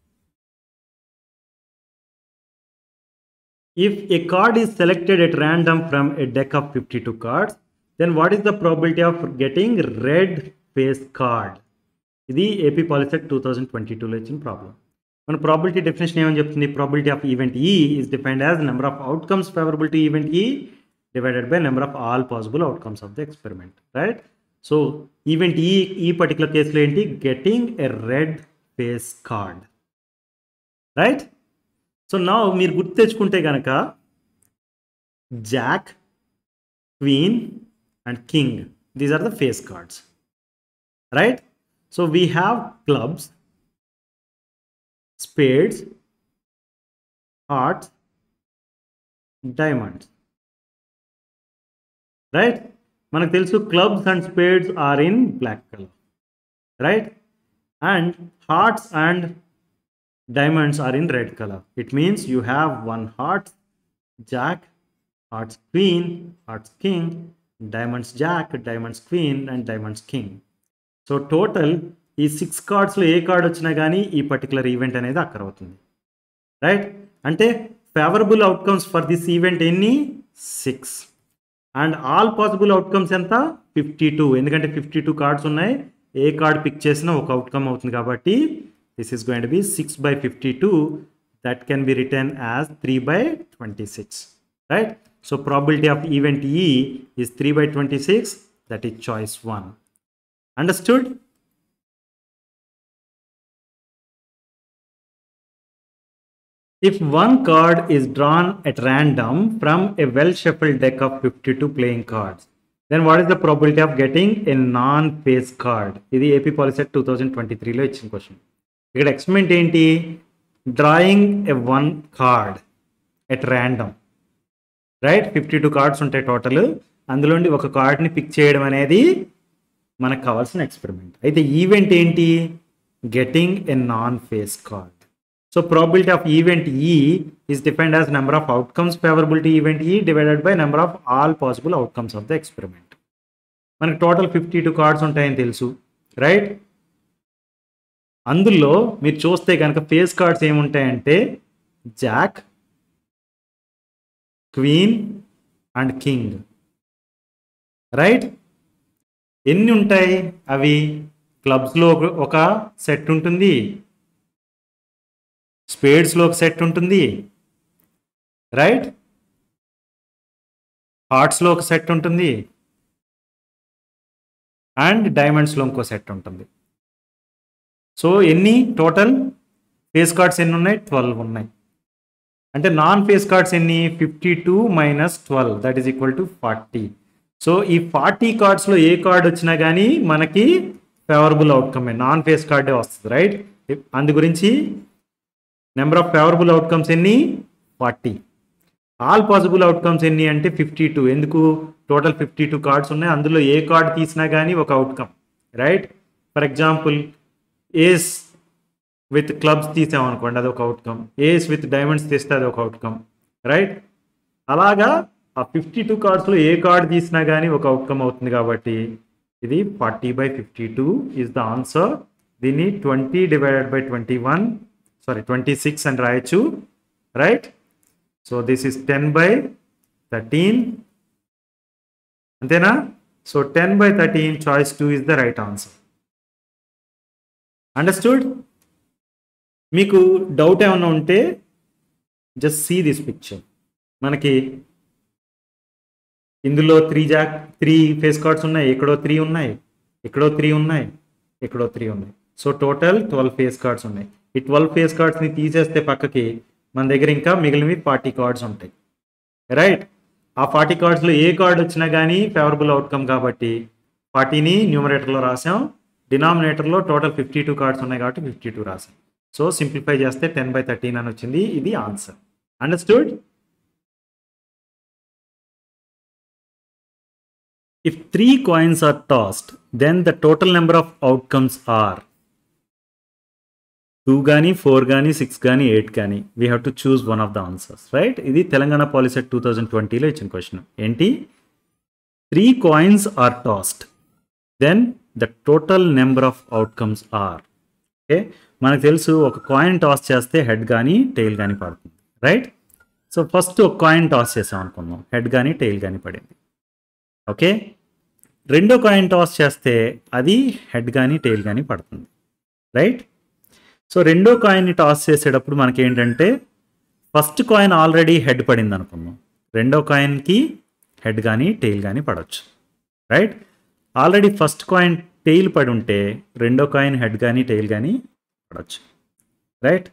If a card is selected at random from a deck of 52 cards, then what is the probability of getting red face card? ఇది AP POLYCET two thousand twenty టూలో ఇచ్చిన problem మన probability definition ఏమని చెప్తుంది probability of event E is defined as number of outcomes favourable to event E divided by number of all possible outcomes of the experiment right so event E ఈ particular కేసులో ఏంటి getting a red face card right so నా మీరు గుర్తు తెచ్చుకుంటే కనుక jack queen and king these are the face cards right so we have clubs spades hearts diamonds right మనకు తెలుసు clubs and spades are in black colour right and hearts and diamonds are in red color. It means you have one heart, jack, hearts queen, hearts king, diamonds jack, diamonds queen, and diamonds king. So total ఈ six కార్డ్స్లో ఏ card వచ్చినా కానీ ఈ particular event అనేది అక్కడ అవుతుంది right అంటే favourable outcomes for this event ఎన్ని six and all possible outcomes ఎంత ఫిఫ్టీ టూ ఎందుకంటే ఫిఫ్టీ టూ కార్డ్స్ ఉన్నాయి ఏ కార్డ్ పిక్ చేసినా ఒక అవుట్కమ్ అవుతుంది కాబట్టి this is going to be 6 by 52 that can be written as 3 by 26 right so probability of event e is 3 by 26 that is choice 1 understood if one card is drawn at random from a well shuffled deck of 52 playing cards then what is the probability of getting a non face card ఇది AP POLYCET two thousand twenty త్రీలో ఇచ్చిన question ఇక్కడ experiment ఏంటి drawing a one card at random right fifty two cards ఉంటాయి total అందులోండి ఒక కార్డ్ని pick చేయడం అనేది మనకు కావాల్సిన ఎక్స్పెరిమెంట్ అయితే ఈవెంట్ ఏంటి getting a non face card so probability of event E is depend as number of outcomes favourability event E divided by number of all possible outcomes of the experiment మనకి total fifty two cards ఉంటాయని తెలుసు right అందులో మీరు చూస్తే కనుక face cards ఏముంటాయంటే jack queen and king right ఎన్ని ఉంటాయి అవి క్లబ్స్లో ఒక సెట్ ఉంటుంది స్పేడ్స్లో ఒక సెట్ ఉంటుంది రైట్ హార్ట్స్లో ఒక సెట్ ఉంటుంది అండ్ డైమండ్స్లో ఇంకో సెట్ ఉంటుంది సో ఎన్ని టోటల్ ఫేస్ కార్డ్స్ ఎన్ని ఉన్నాయి ట్వెల్వ్ ఉన్నాయి అంటే నాన్ ఫేస్ కార్డ్స్ ఎన్ని fifty two minus twelve that is equal to forty so ఈ ఫార్టీ కార్డ్స్లో ఏ కార్డ్ వచ్చినా కానీ మనకి ఫేవరబుల్ అవుట్కమే నాన్ ఫేస్ కార్డే వస్తుంది రైట్ అందు గురించి నెంబర్ ఆఫ్ ఫేవరబుల్ అవుట్కమ్స్ ఎన్ని ఫార్టీ ఆల్ పాసిబుల్ అవుట్కమ్స్ ఎన్ని అంటే ఫిఫ్టీ టూ ఎందుకు టోటల్ ఫిఫ్టీ టూ కార్డ్స్ ఉన్నాయి అందులో ఏ కార్డ్ తీసినా కానీ ఒక outcome right for example ace with clubs తీసామనుకోండి అది ఒక అవుట్కమ్ ఏస్ విత్ డైమండ్స్ తీస్తే అది ఒక అవుట్కమ్ రైట్ అలాగా ఆ ఫిఫ్టీ టూ కార్డ్స్లో ఏ కార్డ్ తీసినా కానీ ఒక అవుట్కమ్ అవుతుంది కాబట్టి ఇది forty by fifty two is the answer దీన్ని twenty divided by twenty one sorry twenty six అని రాయొచ్చు right so this is ten by thirteen అంతేనా so ten by thirteen choice two is the right answer understood మీకు doubt ఏమన్నా ఉంటే just see this picture మనకి ఇందులో three jack three face cards ఉన్నాయి ఎక్కడో త్రీ ఉన్నాయి ఎక్కడో త్రీ ఉన్నాయి ఎక్కడో త్రీ ఉన్నాయి so total twelve face cards ఉన్నాయి ఈ ట్వెల్వ్ ఫేస్ కార్డ్స్ని తీసేస్తే పక్కకి మన దగ్గర ఇంకా మిగిలినవి ఫార్టీ కార్డ్స్ ఉంటాయి రైట్ ఆ ఫార్టీ కార్డ్స్లో ఏ కార్డ్ వచ్చినా కానీ ఫేవరబుల్ అవుట్కమ్ కాబట్టి ఫార్టీని న్యూమరేటర్లో రాసాం డినామినేటర్లో టోటల్ ఫిఫ్టీ టూ కార్డ్స్ ఉన్నాయి కాబట్టి ఫిఫ్టీ టూ రాసాం సో సింప్లిఫై చేస్తే టెన్ బై థర్టీన్ అని వచ్చింది ఇది answer understood If three coins are tossed, then the total number of outcomes are two కానీ ఫోర్ కానీ సిక్స్ కానీ ఎయిట్ కానీ we have to choose one of the answers right ఇది Telangana POLYCET two thousand ట్వంటీలో ఇచ్చిన క్వశ్చన్ ఏంటి three coins are tossed then the total number of outcomes are okay మనకు తెలుసు ఒక కాయిన్ టాస్ చేస్తే హెడ్ కానీ టెయిల్ కానీ పడుతుంది రైట్ సో ఫస్ట్ ఒక కాయిన్ టాస్ చేసాం అనుకుందాం హెడ్ కానీ టెయిల్ కానీ పడింది ఓకే రెండో కాయిన్ టాస్ చేస్తే అది హెడ్ కానీ టెయిల్ కానీ పడుతుంది రైట్ సో రెండో కాయిన్ని టాస్ చేసేటప్పుడు మనకి ఏంటంటే ఫస్ట్ కాయిన్ ఆల్రెడీ హెడ్ పడింది అనుకుందాం రెండో కాయిన్కి హెడ్ కానీ టెయిల్ కానీ పడవచ్చు right already first coin tail పడి ఉంటే రెండో కాయిన్ హెడ్ కానీ టెయిల్ కానీ పడవచ్చు రైట్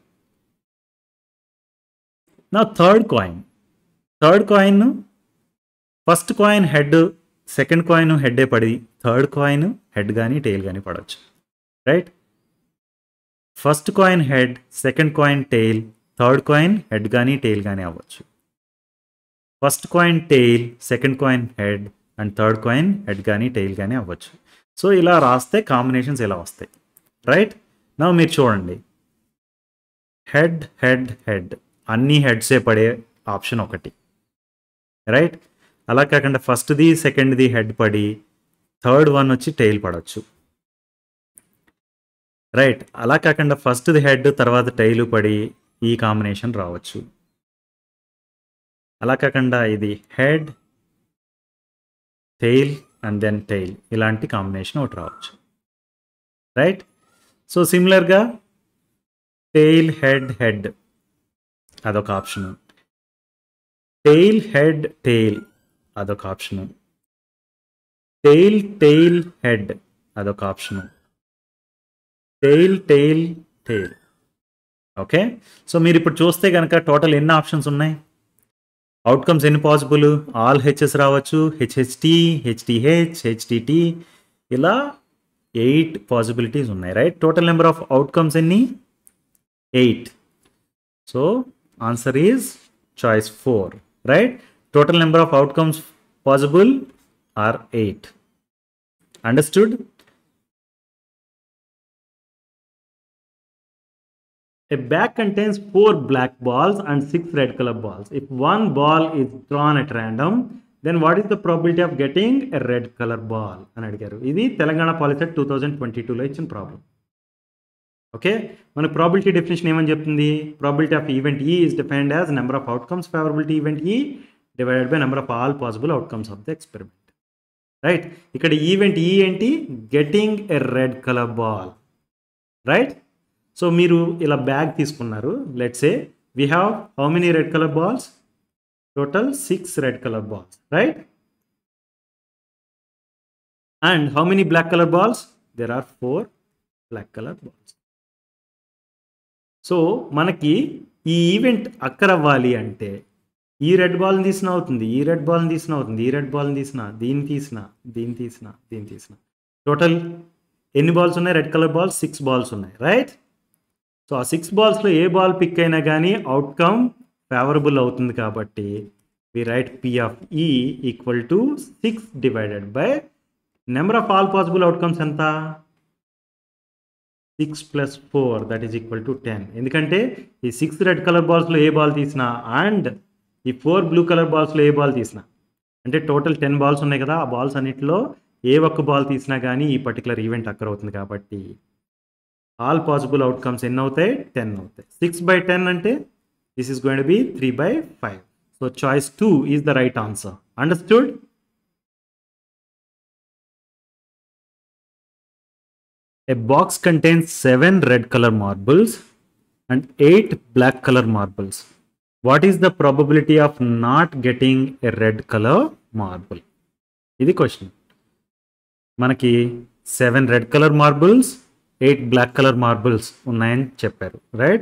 నా third coin third coin first coin head second coin హెడ్డే పడి థర్డ్ కాయిన్ హెడ్ కానీ టెయిల్ కానీ పడవచ్చు right first coin head second coin tail third coin head కానీ టెయిల్ కానీ అవ్వచ్చు first coin tail second coin head and third coin head కానీ tail కానీ అవ్వచ్చు సో ఇలా రాస్తే కాంబినేషన్స్ ఇలా వస్తాయి రైట్ నా మీరు చూడండి హెడ్ హెడ్ హెడ్ అన్ని హెడ్సే పడే ఆప్షన్ ఒకటి రైట్ అలా కాకుండా ఫస్ట్ది సెకండ్ది హెడ్ పడి థర్డ్ వన్ వచ్చి టెయిల్ పడవచ్చు రైట్ అలా కాకుండా ఫస్ట్ది హెడ్ తర్వాత టైలు పడి ఈ కాంబినేషన్ రావచ్చు అలా కాకుండా ఇది head tail and then tail ఇలాంటి కాంబినేషన్ ఒకటి రావచ్చు రైట్ సో సిమిలర్గా టెయిల్ హెడ్ హెడ్ అదొక ఆప్షను టెయిల్ హెడ్ టెయిల్ అదొక ఆప్షను టెయిల్ టెయిల్ హెడ్ అదొక option tail tail tail okay so మీరు ఇప్పుడు చూస్తే కనుక టోటల్ ఎన్ని ఆప్షన్స్ ఉన్నాయి అవుట్కమ్స్ ఎన్ని పాసిబుల్ ఆల్ హెచ్ఎస్ రావచ్చు హెచ్హెచ్టి హెచ్టిహెచ్ హెచ్టిటి ఇలా ఎయిట్ పాసిబిలిటీస్ ఉన్నాయి right total number of outcomes ఎన్ని eight so answer is choice four right total number of outcomes possible are eight understood A bag contains four black balls and six red color balls. If one ball is drawn at random, then what is the probability of getting a red color ball? అని అడిగారు ఇది Telangana POLYCET two thousand twenty టూలో ఇచ్చిన problem okay మన probability definition ఏమని చెప్తుంది probability of event E is defined as number of outcomes favourability event E divided by number of all possible outcomes of the experiment right ఇక్కడ event E ఏంటి getting a red colour ball right so మీరు ఇలా bag తీసుకున్నారు let's a we have how many red colour balls total six red colour balls right and how many black colour balls there are four black colour balls so మనకి E event అక్కరవ్వాలి అంటే ఈ red బాల్ని తీసిన అవుతుంది ఈ red బాల్ని తీసిన అవుతుంది ఈ రెడ్ బాల్ని తీసిన దీన్ని తీసిన దీన్ని తీసిన దీన్ని తీసిన టోటల్ ఎన్ని బాల్స్ ఉన్నాయి red colour balls six balls ఉన్నాయి రైట్ సో ఆ సిక్స్ బాల్స్లో ఏ బాల్ పిక్ అయినా కానీ అవుట్కమ్ ఫేవరబుల్ అవుతుంది కాబట్టి we write P of E equal to six divided by number of all possible outcomes ఎంత six plus four that is equal to ten ఎందుకంటే ఈ సిక్స్ రెడ్ కలర్ బాల్స్లో ఏ బాల్ తీసినా అండ్ ఈ ఫోర్ బ్లూ కలర్ బాల్స్లో ఏ ball తీసినా అంటే టోటల్ టెన్ బాల్స్ ఉన్నాయి కదా ఆ బాల్స్ అన్నిటిలో ఏ ఒక్క బాల్ తీసినా కానీ ఈ పర్టికులర్ ఈవెంట్ అక్కర్ అవుతుంది కాబట్టి ఆల్ పాసిబుల్ అవుట్కమ్స్ ఎన్ని అవుతాయి టెన్ అవుతాయి సిక్స్ బై టెన్ అంటే this is going be three by five so choice two is the right answer understood A box contains seven red color marbles and eight black color marbles. What is the probability of not getting a red color marble? ఇది question మనకి seven red colour marbles eight black colour marbles ఉన్నాయని చెప్పారు right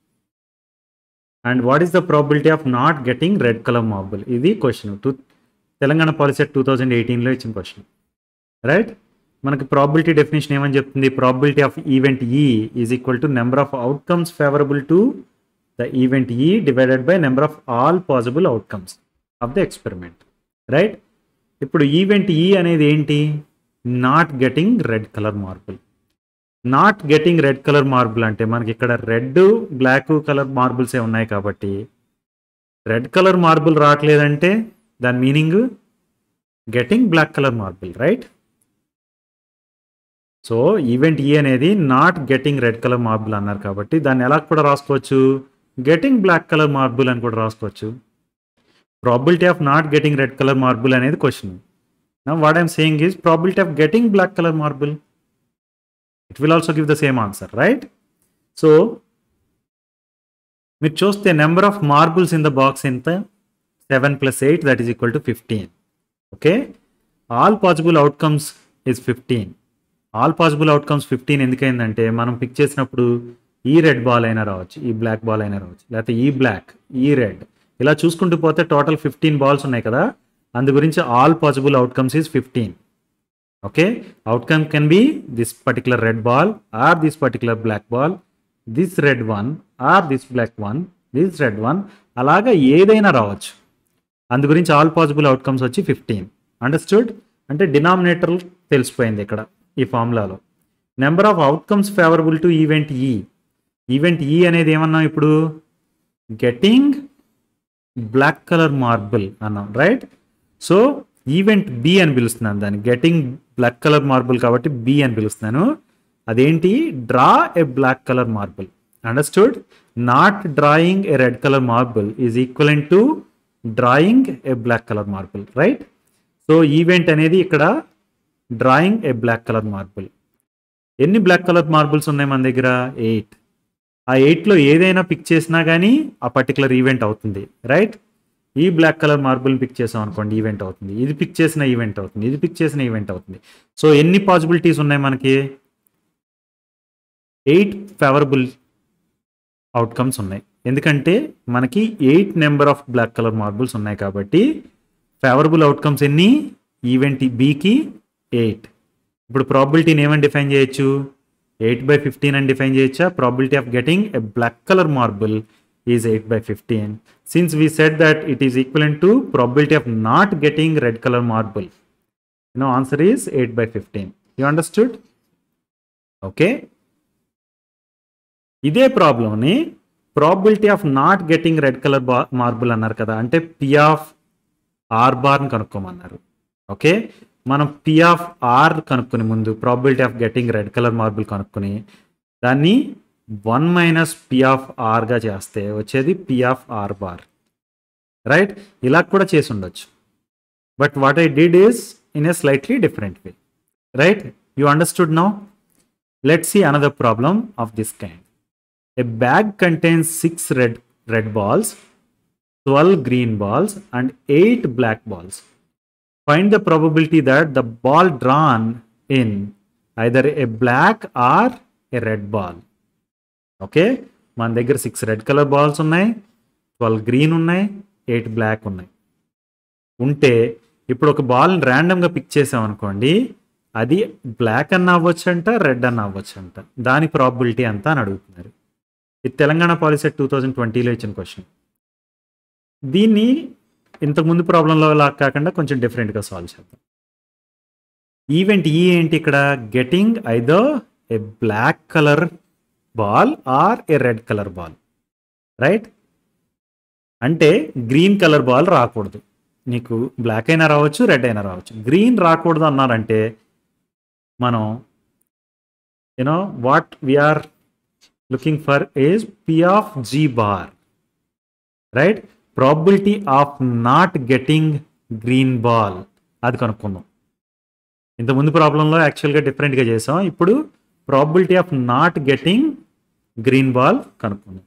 and what is the probability of not getting red colour marble ఇది question two Telangana policy two thousand ఎయిటీన్లో ఇచ్చిన question right మనకి probability definition ఏమని చెప్తుంది probability of event E is equal to number of outcomes favourable to the event E divided by number of all possible outcomes of the experiment right ఇప్పుడు event ఈ అనేది ఏంటి not getting red colour marble not getting red colour marble అంటే మనకి ఇక్కడ red black colour మార్బుల్సే ఉన్నాయి కాబట్టి red colour marble రావట్లేదంటే దాని meaning getting black colour marble right so event ఈ అనేది not getting red colour marble అన్నారు కాబట్టి దాన్ని ఎలా కూడా రాసుకోవచ్చు గెటింగ్ బ్లాక్ కలర్ మార్బుల్ అని కూడా రాసుకోవచ్చు probability of not getting red colour marble అనేది question what I'm saying is probability of getting black colour marble it will also give the same answer right so మీరు చూస్తే number of marbles in the box ఎంత seven plus eight that is equal to fifteen okay all possible outcomes is fifteen all possible outcomes fifteen ఎందుకైందంటే మనం pick చేసినప్పుడు ఈ red ball అయినా రావచ్చు ఈ బ్లాక్ బాల్ అయినా రావచ్చు లేకపోతే ఈ బ్లాక్ ఈ రెడ్ ఇలా చూసుకుంటూ పోతే టోటల్ ఫిఫ్టీన్ బాల్స్ ఉన్నాయి కదా అందు గురించి all possible outcomes is fifteen okay outcome can be this particular red ball or this particular black ball this red one or this black one this red one అలాగా ఏదైనా రావచ్చు అందు గురించి all possible outcomes వచ్చి fifteen understood అంటే denominator తెలిసిపోయింది ఇక్కడ ఈ ఫార్ములాలో number of outcomes favourable to event E event ఈ అనేది ఏమన్నాం ఇప్పుడు గెటింగ్ బ్లాక్ కలర్ మార్బుల్ అన్నాం రైట్ సో ఈవెంట్ బి అని పిలుస్తున్నాను దాన్ని గెటింగ్ బ్లాక్ కలర్ మార్బుల్ కాబట్టి బి అని పిలుస్తున్నాను అదేంటి draw a black colour marble understood not drawing a red colour marble is equivalent to drawing a black colour marble right so event అనేది ఇక్కడ drawing a black colour marble ఎన్ని black colour marbles ఉన్నాయి మన దగ్గర eight ఆ ఎయిట్లో ఏదైనా pick చేసినా కానీ ఆ పర్టికులర్ ఈవెంట్ అవుతుంది రైట్ ఈ బ్లాక్ కలర్ మార్బుల్ పిక్ చేసాం అనుకోండి ఈవెంట్ అవుతుంది ఇది పిక్ చేసిన ఈవెంట్ అవుతుంది ఇది పిక్ చేసిన ఈవెంట్ అవుతుంది సో ఎన్ని పాసిబిలిటీస్ ఉన్నాయి మనకి ఎయిట్ ఫేవరబుల్ అవుట్కమ్స్ ఉన్నాయి ఎందుకంటే మనకి eight number of black colour marbles ఉన్నాయి కాబట్టి ఫేవరబుల్ అవుట్కమ్స్ ఎన్ని ఈవెంట్ బీకి ఎయిట్ ఇప్పుడు ప్రాబిలిటీని ఏమని డిఫైన్ చేయొచ్చు ఎయిట్ బై ఫిఫ్టీన్ అని డిఫైన్ చేయొచ్చా probability of getting a black colour marble is eight by fifteen since we set that it is equal to probability of not getting red colour marble you know answer is eight by fifteen you understood okay ఇదే ప్రాబ్లమ్ని probability of not getting red colour బా marble అన్నారు కదా అంటే P of R బార్ని కనుక్కోమన్నారు okay మనం P of R కనుక్కుని ముందు probability of getting red colour marble కనుక్కుని దాన్ని వన్ మైనస్ పి ఆఫ్ ఆర్గా చేస్తే వచ్చేది P of R bar right ఇలా కూడా చేసి ఉండొచ్చు but what I did is in a slightly different way right you understood now let see another problem of this kind A bag contains six red red balls, 12 green balls, and eight black balls. Find the probability that the ball drawn in either a black or a red ball. Okay మన దగ్గర six red colour balls ఉన్నాయి twelve green ఉన్నాయి eight black ఉన్నాయి ఉంటే ఇప్పుడు ఒక ball ర్యాండమ్గా pick చేసాం అనుకోండి అది బ్లాక్ అన్న అవ్వచ్చంట రెడ్ అన్న అవ్వచ్చంట దాని ప్రాబిలిటీ అంతా అని అడుగుతున్నారు ఇది తెలంగాణ పాలసీ టూ థౌజండ్ ట్వంటీలో ఇచ్చిన క్వశ్చన్ దీన్ని ఇంతకుముందు ప్రాబ్లంలో లా కాకుండా కొంచెం డిఫరెంట్గా సాల్వ్ చేద్దాం ఈవెంట్ ఈ ఏంటి ఇక్కడ getting either a black colour ball or a red colour ball right అంటే గ్రీన్ కలర్ బాల్ రాకూడదు నీకు బ్లాక్ అయినా రావచ్చు రెడ్ అయినా రావచ్చు గ్రీన్ రాకూడదు అన్నారంటే మనం you know what we are looking for is p of g bar right probability of not getting green ball అది కనుక్కుందాం ఇంతకుముందు ప్రాబ్లంలో యాక్చువల్గా డిఫరెంట్గా చేసాం ఇప్పుడు probability of not getting green ball కనుక్కుందాం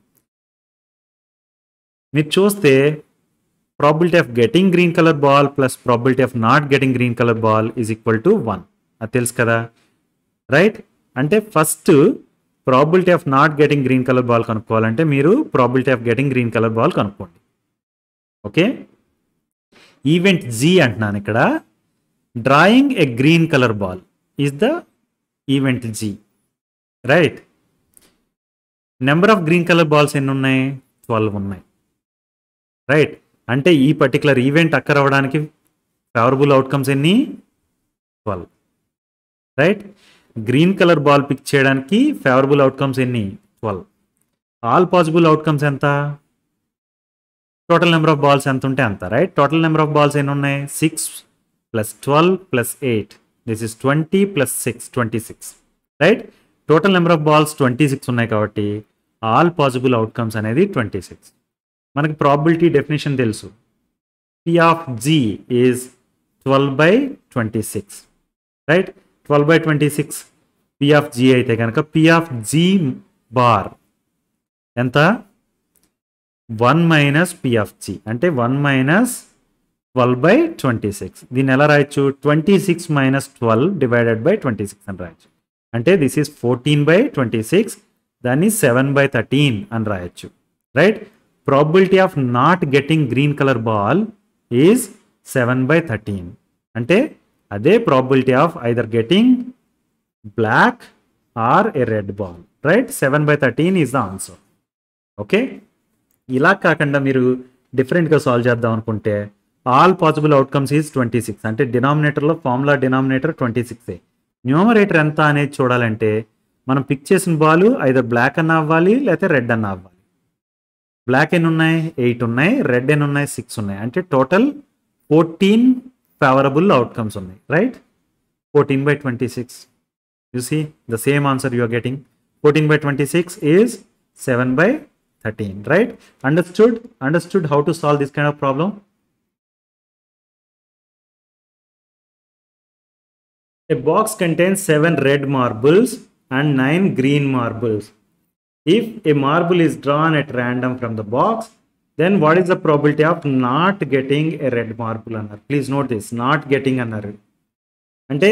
మీరు చూస్తే probability of getting green colour ball plus probability of not getting green colour ball is equal to one అది తెలుసు కదా రైట్ అంటే first probability of not getting green colour ball కనుక్కోవాలంటే మీరు probability of getting green colour ball కనుక్కోండి okay event G అంటున్నాను ఇక్కడ drawing a green colour ball is the event G right number of green colour balls ఎన్ని ఉన్నాయి twelve ఉన్నాయి right అంటే ఈ particular event occur అవ్వడానికి ఫేవరబుల్ అవుట్కమ్స్ ఎన్ని twelve right green colour ball pick చేయడానికి ఫేవరబుల్ అవుట్కమ్స్ ఎన్ని ట్వెల్వ్ ఆల్ పాసిబుల్ అవుట్కమ్స్ ఎంత టోటల్ నెంబర్ ఆఫ్ బాల్స్ ఎంత ఉంటే అంత right total number of balls ఎన్ని ఉన్నాయి six plus twelve plus eight this is twenty plus six twenty six right total number of balls twenty six ఉన్నాయి కాబట్టి all possible outcomes అనేది twenty six మనకి probability definition తెలుసు P of G is twelve by twenty six right twelve by twenty six P of G అయితే కనుక P of G bar ఎంత one minus P of G అంటే one minus twelve by twenty six దీన్ని ఎలా రాయొచ్చు twenty six minus twelve divided by twenty six అని రాయొచ్చు అంటే this is fourteen by twenty six దాన్ని సెవెన్ బై థర్టీన్ అని రాయొచ్చు right probability of not getting green colour ball is seven by thirteen అంటే అదే probability of either getting black or a red ball right seven by thirteen is the answer okay ఇలా కాకుండా మీరు డిఫరెంట్గా solve చేద్దాం అనుకుంటే all possible outcomes is twenty six అంటే డినామినేటర్లో ఫార్ములా డినామినేటర్ ట్వంటీ సిక్సే న్యూమరేటర్ ఎంత అనేది చూడాలంటే మనం పిక్ చేసిన బాల్ ఐదర్ బ్లాక్ అన్న అవ్వాలి లేకపోతే రెడ్ అన్న అవ్వాలి బ్లాక్ ఎన్ని ఉన్నాయి ఎయిట్ ఉన్నాయి రెడ్ ఎన్ని ఉన్నాయి సిక్స్ ఉన్నాయి అంటే టోటల్ ఫోర్టీన్ ఫేవరబుల్ అవుట్కమ్స్ ఉన్నాయి right fourteen by twenty six you see the same answer you are getting fourteen by twenty six is seven by thirteen right understood understood how to solve this kind of problem A box contains seven red marbles and nine green marbles. If a marble is drawn at random from the box, then what is the probability of not getting a red marble అన్నారు please note this not getting అన్నారు అంటే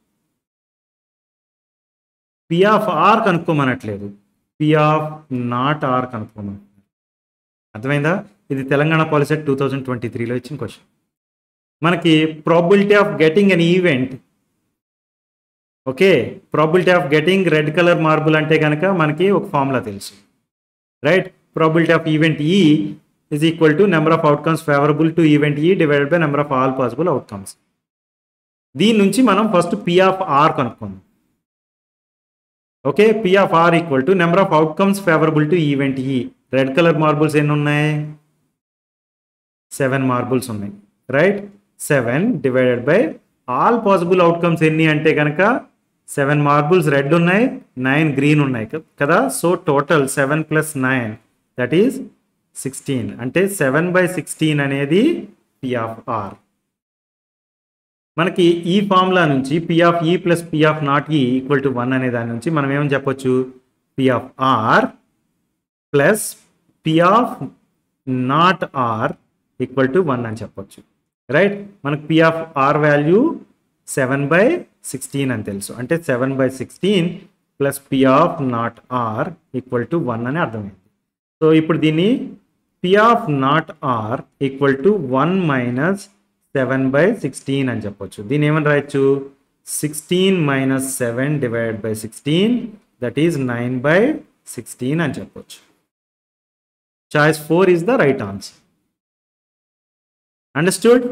P of R కనుక్కోమనట్లేదు P of not R కనుక్కోమని అర్థమైందా ఇది Telangana policy two thousand twenty త్రీలో ఇచ్చిన question మనకి probability of getting an event okay probability of getting red colour marble అంటే కనుక మనకి ఒక ఫార్ములా తెలుసు right probability of event E is equal to number of outcomes favourable to event E divided by number of all possible outcomes దీని నుంచి మనం first P of R కనుక్కుందాం okay P of R equal to number of outcomes favourable to event E red colour marbles ఎన్ని ఉన్నాయి seven marbles ఉన్నాయి right seven divided by all possible outcomes ఎన్ని అంటే కనుక సెవెన్ మార్బుల్స్ రెడ్ ఉన్నాయి nine green ఉన్నాయి కదా so total seven plus nine that is sixteen అంటే సెవెన్ బై సిక్స్టీన్ అనేది పి ఆఫ్ ఆర్ మనకి ఈ ఫార్ములా నుంచి P of E plus P of not E equal to one అనే దాని నుంచి మనం ఏమని చెప్పొచ్చు P of R plus P of not R equal to one అని చెప్పొచ్చు రైట్ మనకు P of R value seven by sixteen అని తెలుసు అంటే seven by sixteen plus P of not R equal to one అని అర్థమైంది సో ఇప్పుడు దీన్ని P of not R equal to one minus seven by sixteen అని చెప్పొచ్చు దీన్ని ఏమని రాయొచ్చు sixteen minus seven divide by sixteen that is nine by sixteen అని చెప్పొచ్చు choice four is the right answer understood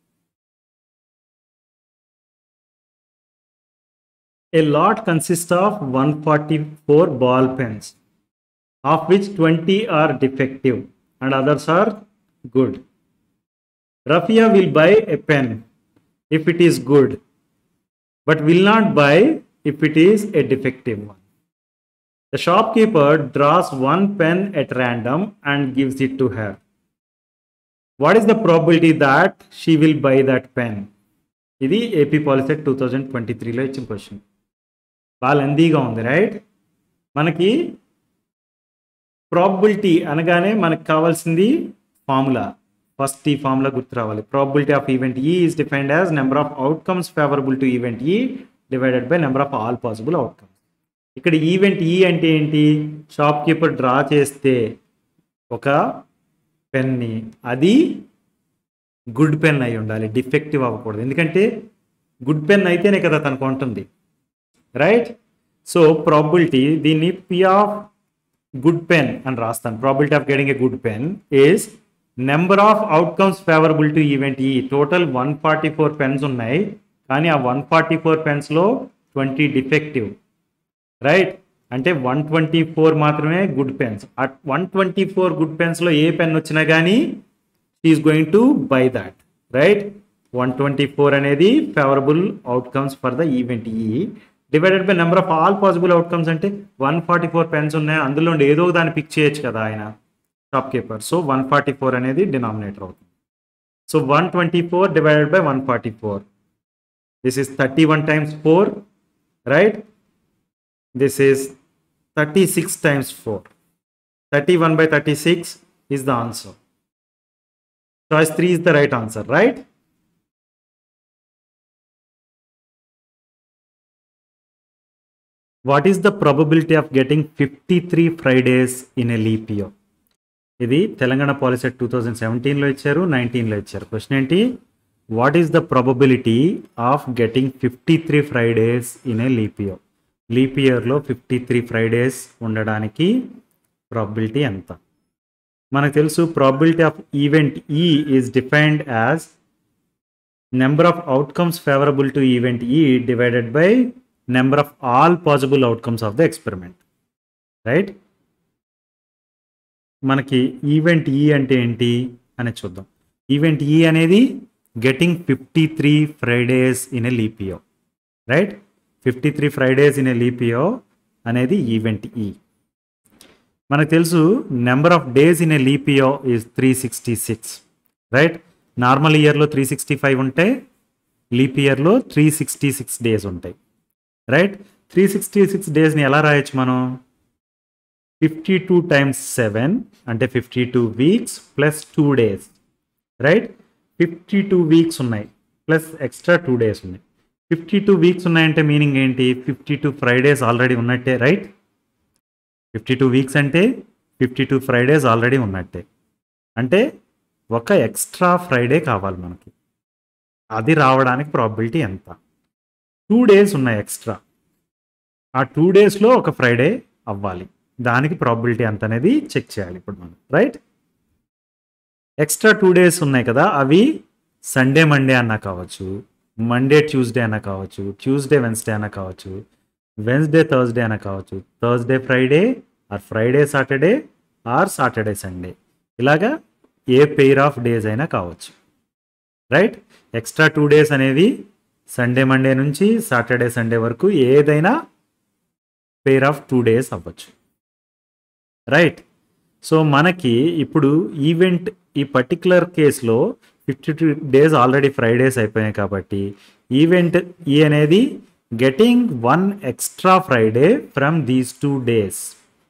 A lot consists of 144 ball pens, of which 20 are defective and others are good. Rafia will buy a pen if it is good, but will not buy if it is a defective one. The shopkeeper draws one pen at random and gives it to her. What is the probability that she will buy that pen? ఇది AP policy two thousand twenty త్రీలో ఇచ్చిన question బాగా లెందీగా ఉంది right మనకి probability అనగానే మనకు కావాల్సింది formula first ఈ ఫార్ములా గుర్తు రావాలి probability of event E is defined as number of outcomes favourable to event E divided by number of all possible outcomes ఇక్కడ ఈవెంట్ ఈ అంటే ఏంటి షాప్ కీపర్ డ్రా చేస్తే ఒక పెన్ని అది గుడ్ పెన్ అయి ఉండాలి డిఫెక్టివ్ అవ్వకూడదు ఎందుకంటే గుడ్ పెన్ అయితేనే కదా తనకు ఉంటుంది రైట్ సో ప్రాబిలిటీ దీన్ని పి ఆఫ్ గుడ్ పెన్ అని రాస్తాను probability of getting a good pen is number of outcomes favourable to event E total one forty four pens ఉన్నాయి కానీ ఆ వన్ ఫార్టీ ఫోర్ పెన్స్లో ట్వంటీ డిఫెక్టివ్ రైట్ అంటే one twenty four మాత్రమే good pens ఆ one twenty four good పెన్స్లో ఏ pen వచ్చినా కానీ is going to buy that right one twenty four అనేది favourable outcomes for the event E divided by number of all possible outcomes అంటే one forty four pens ఉన్నాయి అందులో ఏదో దాన్ని పిక్ చేయొచ్చు కదా ఆయన shopkeeper so one forty four అనేది డినామినేటర్ అవుతుంది so one twenty four divided by one forty four this is thirty one times four right this is thirty six times four thirty one by thirty six is the answer choice three is the right answer right what is the probability of getting fifty three Fridays in a leap year ఇది Telangana policy two thousand సెవెంటీన్లో ఇచ్చారు నైన్టీన్లో ఇచ్చారు question ఏంటి what is the probability of getting fifty three Fridays in a leap year leap ఇయర్లో fifty three Fridays ఉండడానికి probability ఎంత మనకు తెలుసు probability of event E is defined as number of outcomes favourable to event E divided by number of all possible outcomes of the experiment right మనకి event E అంటే ఏంటి అని చూద్దాం event ఈ అనేది getting fifty three Fridays in a leap year right fifty three Fridays in a leap year అనేది event E మనకు తెలుసు number of days in a leap year is three sixty six right normal ఇయర్లో త్రీ సిక్స్టీ ఫైవ్ ఉంటే leap ఇయర్లో three sixty six days ఉంటాయి right three sixty six డేస్ని ఎలా రాయొచ్చు మనం ఫిఫ్టీ టూ టైమ్స్ సెవెన్ అంటే fifty two weeks plus two days right fifty two weeks ఉన్నాయి ప్లస్ ఎక్స్ట్రా టూ డేస్ ఉన్నాయి ఫిఫ్టీ టూ వీక్స్ ఉన్నాయంటే మీనింగ్ ఏంటి ఫిఫ్టీ టూ ఫ్రైడేస్ ఆల్రెడీ ఉన్నట్టే రైట్ ఫిఫ్టీ టూ వీక్స్ అంటే ఫిఫ్టీ టూ ఫ్రైడేస్ ఆల్రెడీ ఉన్నట్టే అంటే ఒక ఎక్స్ట్రా ఫ్రైడే కావాలి మనకి అది రావడానికి ప్రాబిలిటీ ఎంత టూ డేస్ ఉన్నాయి ఎక్స్ట్రా ఆ టూ డేస్లో ఒక ఫ్రైడే అవ్వాలి దానికి ప్రాబిలిటీ ఎంత అనేది చెక్ చేయాలి ఇప్పుడు మనం రైట్ ఎక్స్ట్రా టూ డేస్ ఉన్నాయి కదా అవి సండే మండే అన్నా కావచ్చు మండే ట్యూస్డే అన్నా కావచ్చు ట్యూస్డే వెన్స్డే అన్నా కావచ్చు వెన్స్డే థర్స్డే అన్నా కావచ్చు Thursday Friday or Friday Saturday or Saturday Sunday ఇలాగా ఏ పెయిర్ ఆఫ్ డేస్ అయినా కావచ్చు రైట్ ఎక్స్ట్రా టూ డేస్ అనేవి సండే మండే నుంచి సాటర్డే సండే వరకు ఏదైనా పెయిర్ ఆఫ్ టూ డేస్ అవ్వచ్చు రైట్ సో మనకి ఇప్పుడు ఈవెంట్ ఈ పర్టికులర్ కేసులో fifty two days already Fridays అయిపోయాయి కాబట్టి ఈవెంట్ ఈ అనేది getting one extra Friday from these two days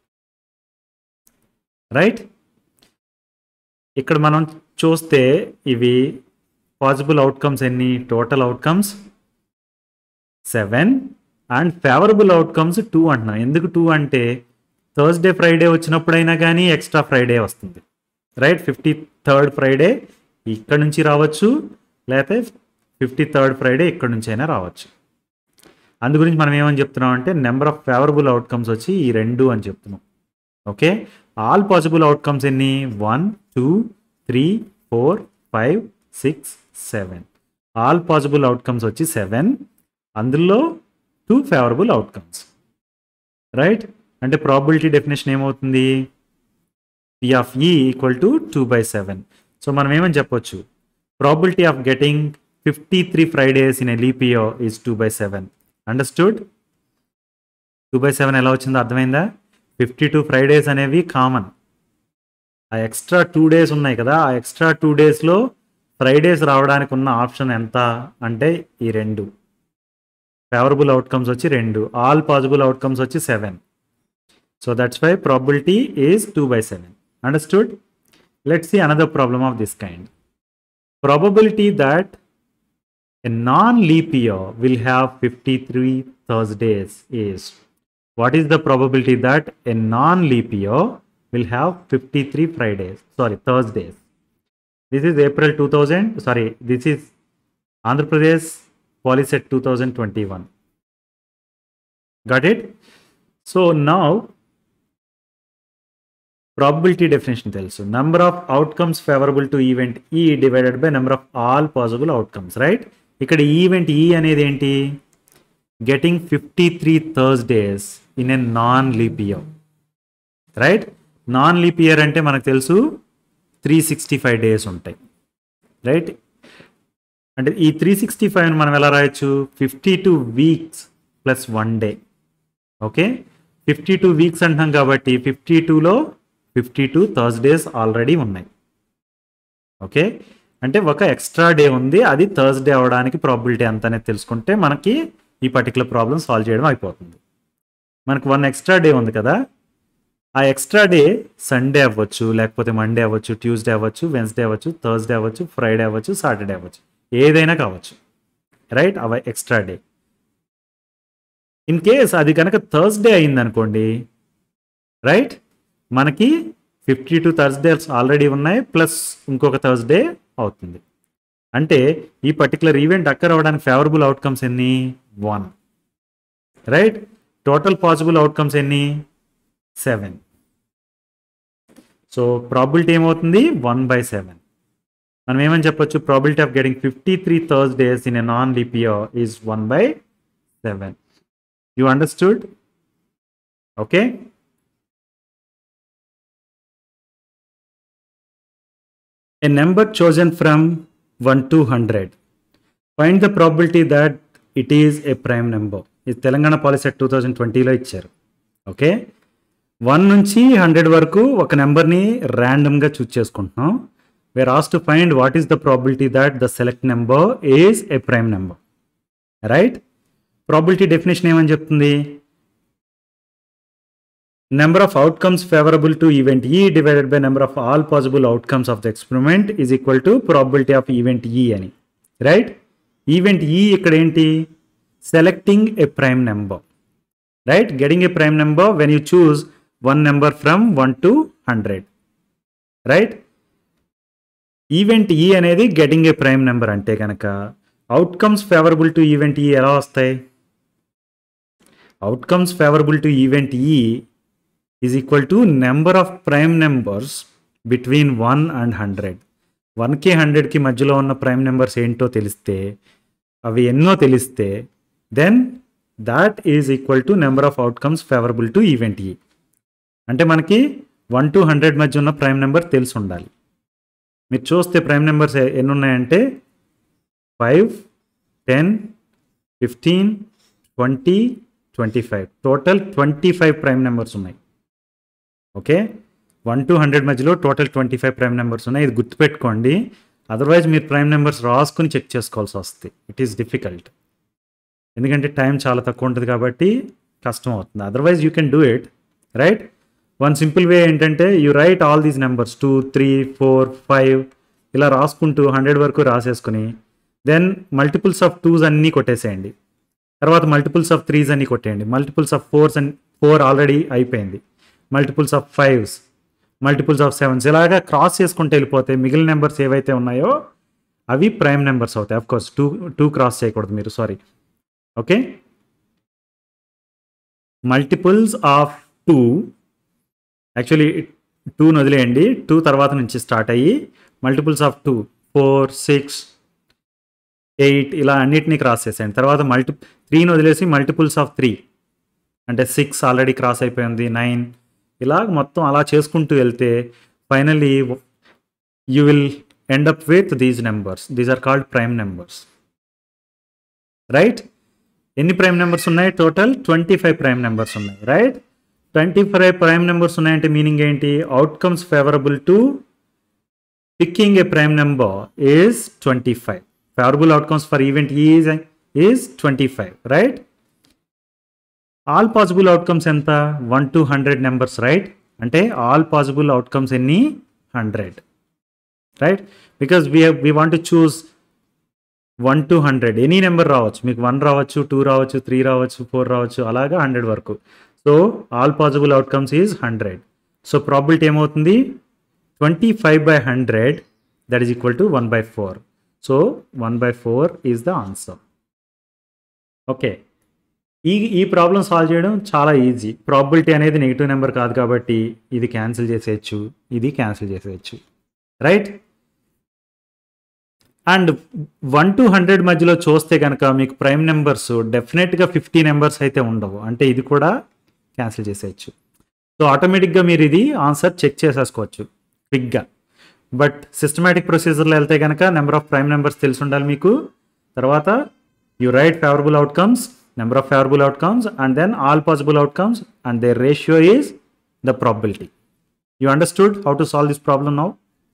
right ఇక్కడ మనం చూస్తే ఇవి పాసిబుల్ అవుట్కమ్స్ ఎన్ని total outcomes seven and favourable outcomes two అంటున్నాం ఎందుకు టూ అంటే థర్స్డే ఫ్రైడే వచ్చినప్పుడైనా కానీ ఎక్స్ట్రా ఫ్రైడే వస్తుంది రైట్ ఫిఫ్టీ థర్డ్ ఫ్రైడే ఇక్కడ నుంచి రావచ్చు లేకపోతే ఫిఫ్టీ థర్డ్ ఫ్రైడే ఇక్కడ నుంచి అయినా రావచ్చు అందు గురించి మనం ఏమని చెప్తున్నాం అంటే నెంబర్ ఆఫ్ ఫేవరబుల్ అవుట్కమ్స్ వచ్చి ఈ రెండు అని చెప్తున్నాం ఓకే ఆల్ పాసిబుల్ అవుట్కమ్స్ ఎన్ని one two three four five six seven all possible outcomes వచ్చి సెవెన్ అందులో టూ ఫేవరబుల్ అవుట్కమ్స్ రైట్ అంటే ప్రాబిలిటీ డెఫినేషన్ ఏమవుతుంది P of E equal to two by seven so మనం ఏమని చెప్పొచ్చు probability of getting fifty three Fridays in a leap year is two by seven understood two by seven ఎలా వచ్చిందో అర్థమైందా fifty two Fridays అనేవి common ఆ extra two days ఉన్నాయి కదా ఆ ఎక్స్ట్రా టూ డేస్లో ఫ్రైడేస్ రావడానికి ఉన్న ఆప్షన్ ఎంత అంటే ఈ రెండు ఫేవరబుల్ అవుట్కమ్స్ వచ్చి రెండు ఆల్ పాసిబుల్ అవుట్కమ్స్ వచ్చి seven so that's why probability is two by seven understood let see another problem of this kind probability that a non-leap year will have 53 Thursdays is what is the probability that a non-leap year will have 53 Fridays sorry Thursdays this is April 2000 sorry this is Andhra Pradesh Polyset 2021 got it so now probability definition తెలుసు number of outcomes favourable to event E divided by number of all possible outcomes right ఇక్కడ event ఈ అనేది ఏంటి getting fifty three Thursdays in a non leap year right non leap year అంటే మనకు తెలుసు three sixty five days ఉంటాయి right అంటే ఈ త్రీ సిక్స్టీ ఫైవ్ మనం ఎలా రాయొచ్చు fifty two weeks plus one day okay fifty two weeks అంటున్నాం కాబట్టి ఫిఫ్టీ టూలో ఫిఫ్టీ టూ థర్స్డేస్ ఆల్రెడీ ఉన్నాయి ఓకే అంటే ఒక ఎక్స్ట్రా డే ఉంది అది థర్స్డే అవడానికి ప్రాబిలిటీ ఎంత అనేది తెలుసుకుంటే మనకి ఈ పర్టికులర్ ప్రాబ్లమ్ సాల్వ్ చేయడం అయిపోతుంది మనకు వన్ ఎక్స్ట్రా డే ఉంది కదా ఆ ఎక్స్ట్రా డే సండే అవ్వచ్చు లేకపోతే మండే అవ్వచ్చు ట్యూస్డే అవ్వచ్చు వెన్స్డే అవ్వచ్చు థర్స్డే అవ్వచ్చు ఫ్రైడే అవ్వచ్చు సాటర్డే అవ్వచ్చు ఏదైనా కావచ్చు రైట్ అవ ఎక్స్ట్రా డే ఇన్ కేస్ అది కనుక థర్స్డే అయిందనుకోండి రైట్ మనకి ఫిఫ్టీ టూ థర్స్డేస్ ఆల్రెడీ ఉన్నాయి ప్లస్ ఇంకొక థర్స్డే అవుతుంది అంటే ఈ పర్టికులర్ ఈవెంట్ అక్కర్ అవ్వడానికి ఫేవరబుల్ అవుట్కమ్స్ ఎన్ని one right total possible outcomes ఎన్ని సెవెన్ సో ప్రాబిలిటీ ఏమవుతుంది వన్ బై సెవెన్ మనం ఏమని చెప్పొచ్చు probability of getting fifty three Thursdays in a non leap year is one by seven you understood okay a number chosen from 1 to 100 find the probability that it is a prime number ఇది Telangana policy two thousand ట్వంటీలో ఇచ్చారు okay one నుంచి hundred వరకు ఒక నెంబర్ని ర్యాండమ్గా choose చేసుకుంటున్నాం whereas to find what is the probability that the select number is a prime number right probability definition ఏమని చెప్తుంది number of outcomes favorable to event E divided by number of all possible outcomes of the experiment is equal to probability of event E అని right event E ఇక్కడ ఏంటి selecting a prime number right getting a prime number when you choose one number from one to hundred right event ఈ అనేది getting a prime number అంటే కనుక outcomes favourable to event E ఎలా వస్తాయి outcomes favourable to event E is equal to number of prime numbers between one and hundred వన్కి హండ్రెడ్కి మధ్యలో ఉన్న ప్రైమ్ నెంబర్స్ ఏంటో తెలిస్తే అవి ఎన్నో తెలిస్తే then that is equal to number of outcomes favourable to event E అంటే మనకి వన్ టు హండ్రెడ్ మధ్య ఉన్న ప్రైమ్ నెంబర్ తెలిసి ఉండాలి మీరు చూస్తే ప్రైమ్ నెంబర్స్ ఎన్ని ఉన్నాయంటే five ten fifteen twenty twenty five total twenty five prime numbers ఉన్నాయి ఓకే వన్ టు హండ్రెడ్ మధ్యలో total twenty five prime numbers ఉన్నాయి ఇది గుర్తుపెట్టుకోండి అదర్వైజ్ మీరు ప్రైమ్ నెంబర్స్ రాసుకుని చెక్ చేసుకోవాల్సి వస్తుంది ఇట్ ఈస్ డిఫికల్ట్ ఎందుకంటే టైం చాలా తక్కువ ఉంటుంది కాబట్టి కష్టం అవుతుంది otherwise you can do it right one simple way ఏంటంటే you write all these numbers two three four five ఇలా రాసుకుంటూ హండ్రెడ్ వరకు రాసేసుకుని దెన్ మల్టిపుల్స్ ఆఫ్ టూస్ అన్నీ కొట్టేసేయండి తర్వాత మల్టిపుల్స్ ఆఫ్ త్రీస్ అన్ని కొట్టేయండి multiples of fours and four already అయిపోయింది multiples of fives multiples of sevens ఇలాగా క్రాస్ చేసుకుంటూ వెళ్ళిపోతే మిగిలిన నెంబర్స్ ఏవైతే ఉన్నాయో అవి ప్రైమ్ నెంబర్స్ అవుతాయి of course two two cross చేయకూడదు మీరు sorry okay multiples of two actually టూని వదిలేయండి టూ తర్వాత నుంచి స్టార్ట్ అయ్యి multiples of two four six eight ఇలా అన్నిటినీ క్రాస్ చేసేయండి తర్వాత మల్టి త్రీని వదిలేసి మల్టిపుల్స్ ఆఫ్ త్రీ అంటే సిక్స్ ఆల్రెడీ క్రాస్ అయిపోయింది నైన్ ఇలా మొత్తం అలా చేసుకుంటూ వెళ్తే finally you will end up with these numbers these are called prime numbers right ఎన్ని ప్రైమ్ నెంబర్స్ ఉన్నాయి total twenty five prime numbers ఉన్నాయి right twenty five prime numbers ఉన్నాయంటే మీనింగ్ ఏంటి outcomes favourable to picking a prime number is twenty five favourable outcomes for event is is twenty five right all possible outcomes ఎంత one to hundred numbers right అంటే all possible outcomes ఎన్ని hundred right because we we want to choose one to hundred any number రావచ్చు మీకు one రావచ్చు two రావచ్చు three రావచ్చు four రావచ్చు అలాగా హండ్రెడ్ వరకు so all possible outcomes is hundred so probability ఏమవుతుంది twenty five by hundred that is equal to one by four so one by four is the answer okay ఈ ఈ problem solve చేయడం చాలా easy probability అనేది negative number కాదు కాబట్టి ఇది cancel చేసేయచ్చు ఇది క్యాన్సిల్ చేసేయచ్చు right and one to hundred మధ్యలో చూస్తే కనుక మీకు ప్రైమ్ నెంబర్స్ డెఫినెట్గా ఫిఫ్టీ నెంబర్స్ అయితే ఉండవు అంటే ఇది కూడా క్యాన్సిల్ చేసేయచ్చు సో ఆటోమేటిక్గా మీరు ఇది ఆన్సర్ చెక్ చేసేసుకోవచ్చు క్విక్గా బట్ సిస్టమేటిక్ ప్రొసీజర్లో వెళ్తే కనుక నెంబర్ ఆఫ్ ప్రైమ్ నెంబర్స్ తెలిసి ఉండాలి మీకు తర్వాత you write favourable outcomes number of favorable outcomes and then all possible outcomes and their ratio is the probability you understood how to solve this problem now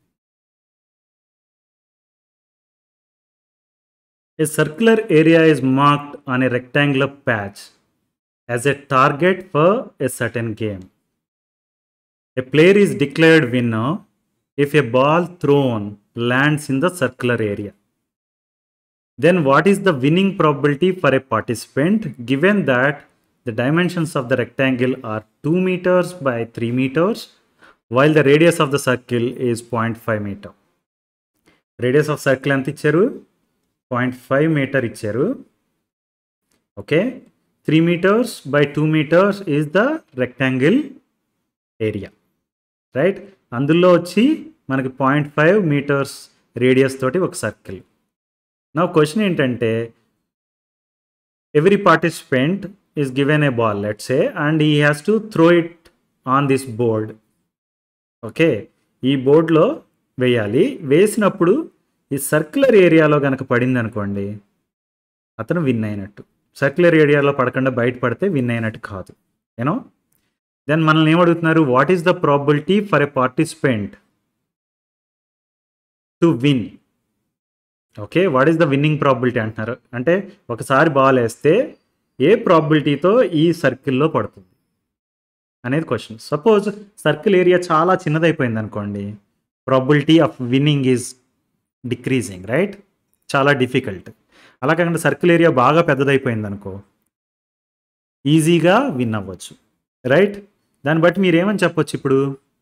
a circular area is marked on a rectangular patch as a target for a certain game A player is declared winner if a ball thrown lands in the circular area. Then what is the winning probability for a participant given that the dimensions of the rectangle are 2 meters by 3 meters while the radius of the circle is 0.5 meter. Radius of circle ఎంత ఇచ్చారు point five meter ఇచ్చారు okay three meters by two meters is the rectangle area right అందులో వచ్చి మనకి point five metres radius తోటి ఒక circle నా question ఏంటంటే every participant is given a ball let's a and he has to throw it on this board okay ఈ బోర్డ్లో వేయాలి వేసినప్పుడు ఈ సర్క్యులర్ ఏరియాలో కనుక పడింది అనుకోండి అతను విన్ అయినట్టు సర్క్యులర్ ఏరియాలో పడకుండా బయట పడితే విన్ అయినట్టు కాదు యూనో దెన్ మనల్ని ఏమడుగుతున్నారు what is the probability for a participant to win okay what is the winning probability అంటున్నారు అంటే ఒకసారి బాల్ వేస్తే ఏ ప్రాబిలిటీతో ఈ సర్కిల్లో పడుతుంది అనేది క్వశ్చన్ సపోజ్ సర్కిల్ ఏరియా చాలా చిన్నదైపోయింది అనుకోండి probability of winning is decreasing right చాలా డిఫికల్ట్ అలా కాకుండా సర్కిల్ ఏరియా బాగా పెద్దదైపోయింది అనుకో ఈజీగా విన్ అవ్వచ్చు రైట్ దాన్ని బట్టి మీరు ఏమని చెప్పొచ్చు ఇప్పుడు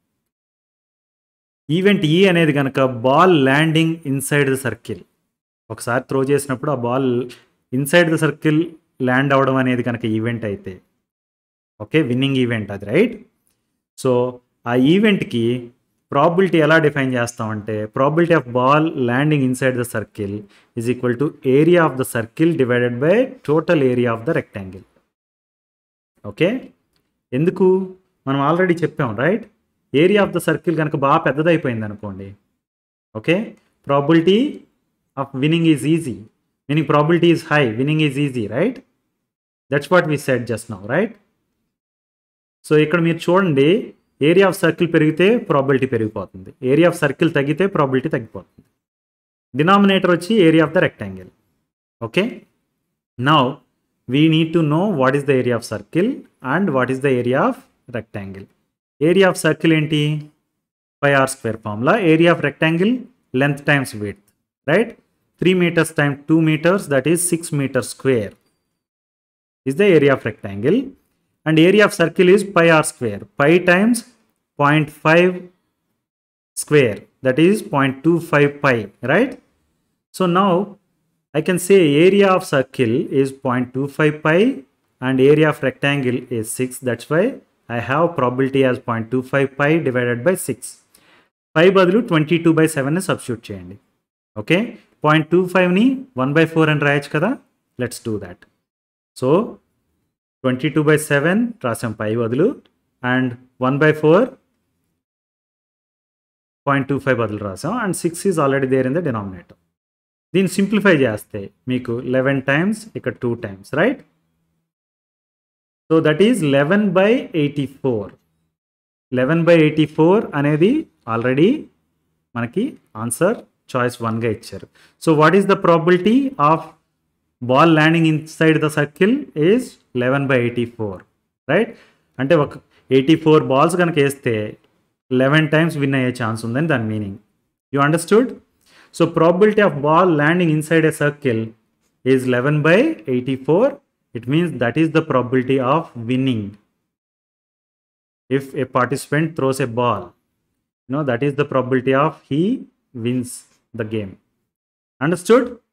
ఈవెంట్ ఈ అనేది కనుక ball landing inside the circle ఒకసారి త్రో చేసినప్పుడు ఆ ball inside the circle land అవ్వడం అనేది కనుక ఈవెంట్ అయితే ఓకే విన్నింగ్ ఈవెంట్ అది రైట్ సో ఆ ఈవెంట్కి ప్రాబిలిటీ ఎలా డిఫైన్ చేస్తామంటే probability of ball landing inside the circle is equal to area of the circle divided by total area of the rectangle okay ఎందుకు మనం ఆల్రెడీ చెప్పాం right area of the circle కనుక బాగా పెద్దదైపోయింది అనుకోండి okay probability of winning is easy winning probability is high winning is easy right that's what we set just now right so ఇక్కడ మీరు చూడండి ఏరియా ఆఫ్ సర్కిల్ పెరిగితే probability పెరిగిపోతుంది area of circle తగ్గితే ప్రాబిలిటీ తగ్గిపోతుంది డినామినేటర్ వచ్చి area of the rectangle okay now we need to know what is the area of circle and what is the area of rectangle area of circle ఏంటి pi r square formula area of rectangle length times width right three meters time two meters that is six meter square is the area of rectangle and area of circle is pi r square pi times 0.5 square that is 0.25 pi right so now i can say area of circle is 0.25 pi and area of rectangle is 6 that's why i have probability as 0.25 pi divided by 6 pi బదులు twenty two by seven substitute చేయండి okay point two ఫైవ్ని one by four అని రాయొచ్చు కదా let's do that so twenty two by seven రాసాం pi బదులు and one by four point two five బదులు రాసాం and six is already there in the denominator దీన్ని సింప్లిఫై చేస్తే మీకు లెవెన్ టైమ్స్ ఇక్కడ two times right so that is eleven by eighty four eleven by eighty four అనేది already మనకి answer choice వన్గా ఇచ్చారు so what is the probability of ball landing inside the circle is eleven by eighty four right అంటే ఒక eighty four balls కనుక వేస్తే eleven times win అయ్యే chance ఉందని దాని meaning you understood so probability of ball landing inside a circle is eleven by eighty four it means that is the probability of winning if a participant throws a ball you know that is the probability of he wins the game understood